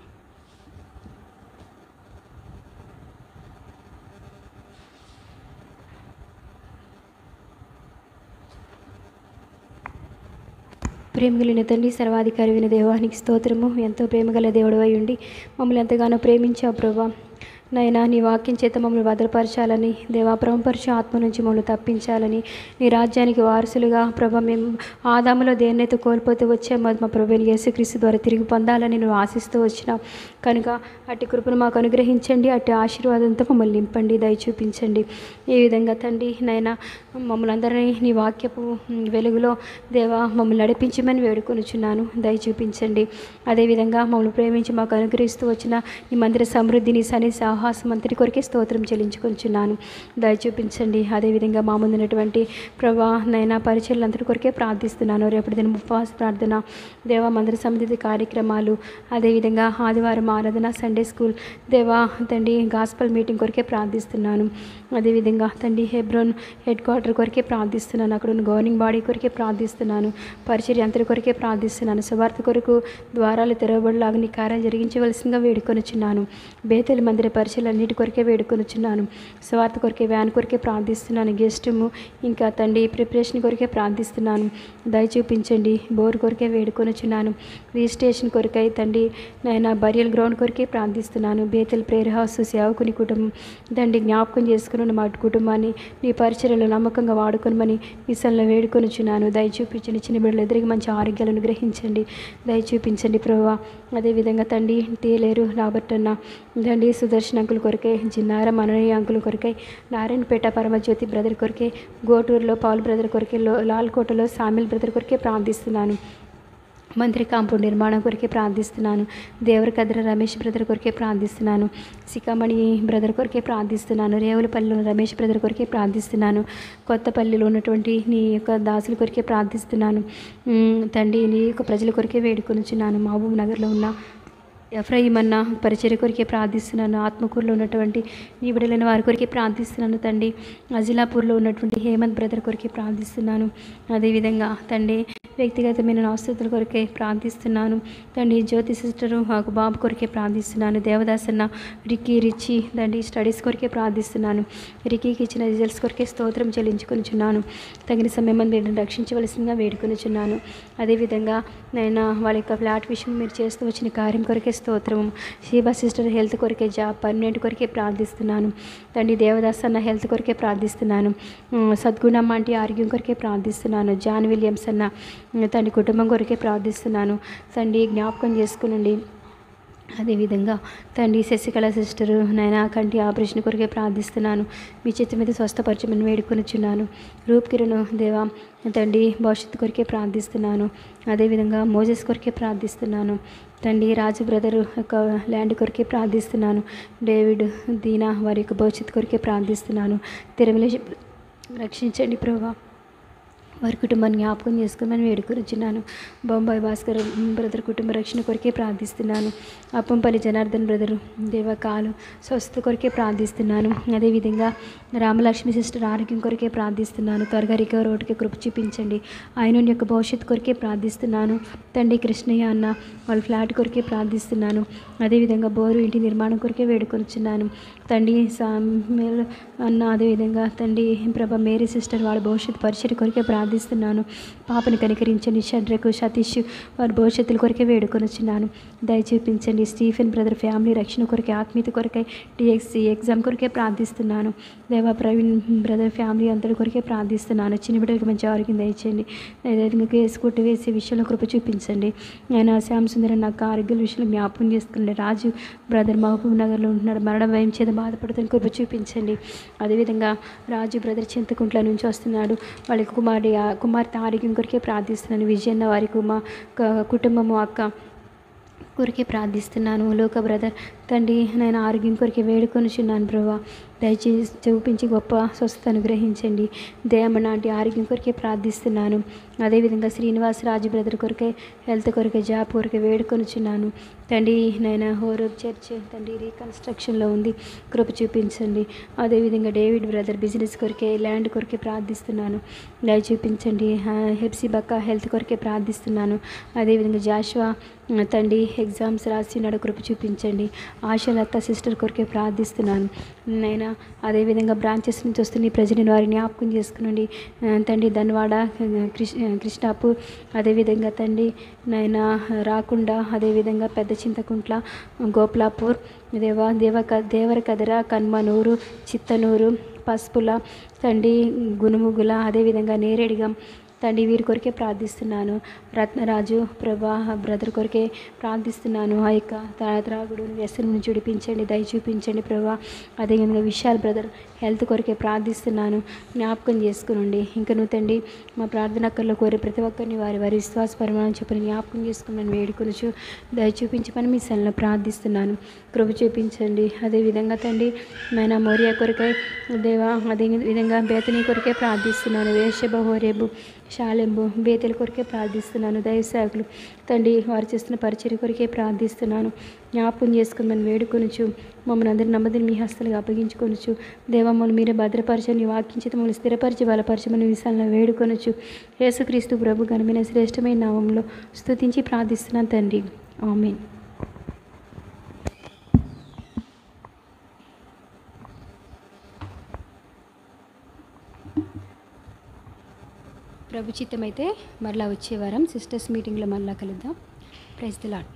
ప్రేమగలిగిన తండ్రి సర్వాధికారి విన దేవానికి స్తోత్రము ఎంతో ప్రేమగల దేవుడు అయి ఉండి మమ్మల్ని ఎంతగానో ప్రేమించావు ప్రభా నైనా నీ వాక్యం చేత మమ్మల్ని భద్రపరచాలని దేవా పరమపరిచే ఆత్మ నుంచి మమ్మల్ని తప్పించాలని నీ రాజ్యానికి వారసులుగా ప్రభా మేము ఆదాములో దేన్నైతే కోల్పోతే వచ్చామో అది మా ప్రభు యేసుక్రీస్తు ద్వారా తిరిగి పొందాలని నువ్వు ఆశిస్తూ వచ్చినావు కనుక అట్టి కృపను మాకు అనుగ్రహించండి అట్టి ఆశీర్వాదంతో మమ్మల్ని నింపండి దయ చూపించండి ఈ విధంగా తండ్రి నైనా మమ్మల్ని అందరినీ నీ వాక్యపు వెలుగులో దేవా మమ్మల్ని నడిపించమని వేడుకొనుచున్నాను దయ చూపించండి అదేవిధంగా మమ్మల్ని ప్రేమించి మాకు అనుగ్రహిస్తూ వచ్చిన ఈ మందిర సమృద్ధిని సని సాహసం అంతటి కొరకే స్తోత్రం చెల్లించుకొంచున్నాను దయ చూపించండి అదేవిధంగా మా ముందున్నటువంటి ప్రభా నైనా పరిచయలు అంతటి కొరకే ప్రార్థిస్తున్నాను రేపటి దిన ఉపవాస ప్రార్థన దేవా మందిర సమితి కార్యక్రమాలు అదేవిధంగా ఆదివారం ఆరాధన సండే స్కూల్ దేవా తండ్రి గాస్పల్ మీటింగ్ కొరకే ప్రార్థిస్తున్నాను అదేవిధంగా తండ్రి హెబ్రోన్ హెడ్ క్వార్టర్ కొరకే ప్రార్థిస్తున్నాను అక్కడ ఉన్న గవర్నింగ్ బాడీ కొరకే ప్రార్థిస్తున్నాను పరిచర్య అంతటి కొరకే ప్రార్థిస్తున్నాను సువార్త కొరకు ద్వారాలు తెరవబడిలాగా నీ కార్యం జరిగించవలసిందిగా వేడుకొనుచున్నాను బేతల మందిర పరిచయలు అన్నిటి కొరకే వేడుకొనుచున్నాను సువార్త కొరకే వ్యాన్ కొరకే ప్రార్థిస్తున్నాను గెస్టుము ఇంకా తండ్రి ప్రిపరేషన్ కొరకే ప్రార్థిస్తున్నాను దయ చూపించండి బోర్ కొరకే వేడుకొనుచున్నాను రిజిస్ట్రేషన్ కొరకై తండ్రి నాయన బరియల్ గ్రౌండ్ కొరకే ప్రార్థిస్తున్నాను బేతల్ ప్రేయర్ హౌస్ సేవకుని కుటుంబం తండ్రి జ్ఞాపకం చేసుకుని మా కుటుంబాన్ని నీ పరిచయలో నమ్మకంగా వాడుకొనమని విషయంలో వేడుకొనుచున్నాను దయ చూపించండి చిన్న బిడ్డలు ఎదురికి మంచి ఆరోగ్యాలను గ్రహించండి దయ చూపించండి ప్రభా అదేవిధంగా తండ్రి తేలేరు రాబర్ట్ అన్న తండ్రి సుదర్శన్ అంకుల్ కొరకే జిన్నార మననయ్య అంకుల్ కొరకై నారాయణపేట పరమజ్యోతి బ్రదర్ కొరకే గోటూరులో పౌల్ బ్రదర్ కొరకే లో లాల్కోటలో సామిల్ బ్రదర్ కొరకే ప్రార్థిస్తున్నాను మందిర కాంపౌండ్ నిర్మాణం కొరకే ప్రార్థిస్తున్నాను దేవరకద్ర రమేష్ బ్రదర్ కొరకే ప్రార్థిస్తున్నాను సికామణి బ్రదర్ కొరకే ప్రార్థిస్తున్నాను రేవులపల్లిలో రమేష్ బ్రదర్ కొరకే ప్రార్థిస్తున్నాను కొత్తపల్లిలో ఉన్నటువంటి నీ యొక్క దాసుల కొరకే ప్రార్థిస్తున్నాను ఉమ్, తండ్రి నీ యొక్క ప్రజల కొరకే వేడుకొనుచున్నాను మహబూబ్ నగర్లో ఉన్న ఎఫ్రయిం అన్న పరిచర్య కొరికే ప్రార్థిస్తున్నాను ఆత్మకూరులో ఉన్నటువంటి నీ బిడ్డలైన వారి కొరికే ప్రార్థిస్తున్నాను తండ్రి అజిలాపూర్లో ఉన్నటువంటి హేమంత్ బ్రదర్ కొరికే ప్రార్థిస్తున్నాను అదేవిధంగా తండ్రి వ్యక్తిగతమైన అవసరతల కొరకే ప్రార్థిస్తున్నాను తండ్రి జ్యోతి సిస్టరు మాకు బాబు కొరకే ప్రార్థిస్తున్నాను దేవదాస్ అన్న రిక్కీ రిచి తండ్రి స్టడీస్ కొరకే ప్రార్థిస్తున్నాను రిక్కీకి ఇచ్చిన రిజల్ట్స్ కొరకే స్తోత్రం చెల్లించుకొనిచున్నాను తగిన సమయం వీళ్ళని రక్షించవలసిందిగా వేడుకొనిచున్నాను అదేవిధంగా నేను వాళ్ళ యొక్క ఫ్లాట్ విషయం మీరు చేస్తూ వచ్చిన కార్యం కొరకే స్తోత్రం శీబా సిస్టర్ హెల్త్ కొరకే జాబ్ పర్మనెంట్ కొరకే ప్రార్థిస్తున్నాను తండ్రి దేవదాస్ అన్న హెల్త్ కొరకే ప్రార్థిస్తున్నాను ఉమ్, సద్గుణమ్మ అంటే ఆరోగ్యం కొరకే ప్రార్థిస్తున్నాను జాన్ విలియమ్స్ అన్న ఉమ్, తండ్రి కుటుంబం కొరకే ప్రార్థిస్తున్నాను తండ్రి జ్ఞాపకం చేసుకునండి అదేవిధంగా తండ్రి శశికళ సిస్టరు నాయన కంటి ఆపరేషన్ కొరకే ప్రార్థిస్తున్నాను మీ చేతి మీద స్వస్థపరచమని వేడుకొనిచున్నాను రూప్ కిరణ్ దేవా తండ్రి భవిష్యత్తు కొరకే ప్రార్థిస్తున్నాను అదేవిధంగా మోజెస్ కొరకే ప్రార్థిస్తున్నాను తండ్రి రాజు బ్రదరు యొక్క ల్యాండ్ కొరకే ప్రార్థిస్తున్నాను డేవిడ్ దీనా వారి యొక్క భవిష్యత్తు కొరకే ప్రార్థిస్తున్నాను తిరుమల రక్షించండి ప్రభా వారి కుటుంబాన్ని జ్ఞాపకం చేసుకోమని వేడుకొనిచున్నాను బొంబాయి భాస్కర్ బ్రదర్ కుటుంబ రక్షణ కొరకే ప్రార్థిస్తున్నాను అప్పంపల్లి జనార్దన్ బ్రదరు దేవకాలు స్వస్థత కొరకే ప్రార్థిస్తున్నాను అదేవిధంగా రామలక్ష్మి సిస్టర్ ఆరోగ్యం కొరకే ప్రార్థిస్తున్నాను త్వరగా రికవర్ ఒకటికి కృప చూపించండి ఆయన యొక్క భవిష్యత్తు కొరకే ప్రార్థిస్తున్నాను తండ్రి కృష్ణయ్య అన్న వాళ్ళ ఫ్లాట్ కొరకే ప్రార్థిస్తున్నాను అదేవిధంగా బోరు ఇంటి నిర్మాణం కొరకే వేడుకొనిచున్నాను తండ్రి సామ్యుల్ అన్న అదేవిధంగా తండ్రి ప్రభ మేరీ సిస్టర్ వాళ్ళ భవిష్యత్తు పరిచయం కొరకే ప్రార్థి ప్రార్థిస్తున్నాను పాపను కనికరించండి షడ్రకు సతీష్ వారి భవిష్యత్తుల కొరకే వేడుకొనుచున్నాను దయ చూపించండి స్టీఫెన్ బ్రదర్ ఫ్యామిలీ రక్షణ కొరకే ఆత్మీయత కొరకై టీఎక్సీ ఎగ్జామ్ కొరకే ప్రార్థిస్తున్నాను దేవా ప్రవీణ్ బ్రదర్ ఫ్యామిలీ అందరి కొరకే ప్రార్థిస్తున్నాను చిన్న బిడ్డలకు మంచి ఆరోగ్యం దయచేయండి అదేవిధంగా కేసు కొట్టి వేసే విషయంలో కృప చూపించండి నేను శ్యామ్ సుందరం నాకు ఆరోగ్య విషయంలో జ్ఞాపకం చేసుకుని రాజు బ్రదర్ మహబూబ్ నగర్లో ఉంటున్నాడు మరణ భయం చేత బాధపడుతున్న కృప చూపించండి అదేవిధంగా రాజు బ్రదర్ చింతకుంట్ల నుంచి వస్తున్నాడు వాళ్ళ కుమారుడి కుమార్తె ఆరోగ్యం కొరికే ప్రార్థిస్తున్నాను విజయన్న వారి కుమార్ కుటుంబము అక్క కొరికే ప్రార్థిస్తున్నాను లోక బ్రదర్ తండ్రి నేను ఆరోగ్యం కొరికే వేడుకొనుచున్నాను ప్రభా దయచేసి చూపించి గొప్ప స్వస్థత అనుగ్రహించండి దయమ్మ నాటి ఆరోగ్యం కొరికే ప్రార్థిస్తున్నాను అదేవిధంగా శ్రీనివాస్ రాజు బ్రదర్ కొరకే హెల్త్ కొరకే జాబ్ కొరకే వేడుకొనుచున్నాను తండ్రి నేను హోరూర్ చర్చ్ తండ్రి రీకన్స్ట్రక్షన్లో ఉంది కృప చూపించండి అదేవిధంగా డేవిడ్ బ్రదర్ బిజినెస్ కొరకే ల్యాండ్ కొరకే ప్రార్థిస్తున్నాను దయ చూపించండి హెప్సీ బక్క హెల్త్ కొరకే ప్రార్థిస్తున్నాను అదేవిధంగా జాషువా తండ్రి ఎగ్జామ్స్ రాసినాడు కృప చూపించండి ఆశలత్త సిస్టర్ కొరకే ప్రార్థిస్తున్నాను నైనా అదేవిధంగా బ్రాంచెస్ నుంచి వస్తున్న ఈ ప్రజలను వారిని జ్ఞాపకం చేసుకునండి ఆ, తండ్రి ధన్వాడ కృష్ కృష్ణాపూర్ అదేవిధంగా తండ్రి నైనా రాకుండా అదేవిధంగా పెద్ద చింతకుంట్ల గోపులాపూర్ దేవ దేవక దేవర కదర కన్మనూరు చిత్తనూరు పసుపుల తండ్రి గునుముగుల అదేవిధంగా నేరేడిగం తండ్రి వీరి కొరకే ప్రార్థిస్తున్నాను రత్నరాజు ప్రభా బ్రదర్ కొరకే ప్రార్థిస్తున్నాను ఆ యొక్క తా- త్రాగుడు వ్యసనం నుంచి విడిపించండి దయ చూపించండి ప్రభా అదేవిధంగా విశాల్ బ్రదర్ హెల్త్ కొరకే ప్రార్థిస్తున్నాను జ్ఞాపకం చేసుకునండి ఇంకా నువ్వు తండ్రి మా ప్రార్థనకల్లో కోరే ప్రతి ఒక్కరిని వారి వారి విశ్వాస పరిమాణం చెప్పని జ్ఞాపకం చేసుకున్నాను వేడుకొనుచు దయ చూపించమని మీ సెల్లో ప్రార్థిస్తున్నాను కృప చూపించండి అదేవిధంగా తండ్రి మన మోరియా కొరకై దేవా అదే విధంగా బేతనీ కొరకే ప్రార్థిస్తున్నాను వేషభ హోరేబు శాలెంబు బేతల కొరకే ప్రార్థిస్తున్నాను దయసేవకులు తండ్రి వారు చేస్తున్న పరిచర్య కొరకే ప్రార్థిస్తున్నాను జ్ఞాపకం చేసుకుని మనం వేడుకొనుచు మమ్మల్ని అందరి నమ్మదిని మీ హస్తలుగా అప్పగించుకొనుచు దేవమ్మను మీరే భద్రపరచని వాక్యించి మమ్మల్ని స్థిరపరిచి బలపరచమని విషయాలను వేడుకొనొచ్చు యేసుక్రీస్తు ప్రభు ఘనమైన శ్రేష్టమైన నామంలో స్తుతించి ప్రార్థిస్తున్నాను తండ్రి ఆమెన్ ప్రభు చిత్తమైతే మరలా వచ్చే వారం సిస్టర్స్ మీటింగ్లో మరలా కలుద్దాం ప్రైజ్ ది లాడ్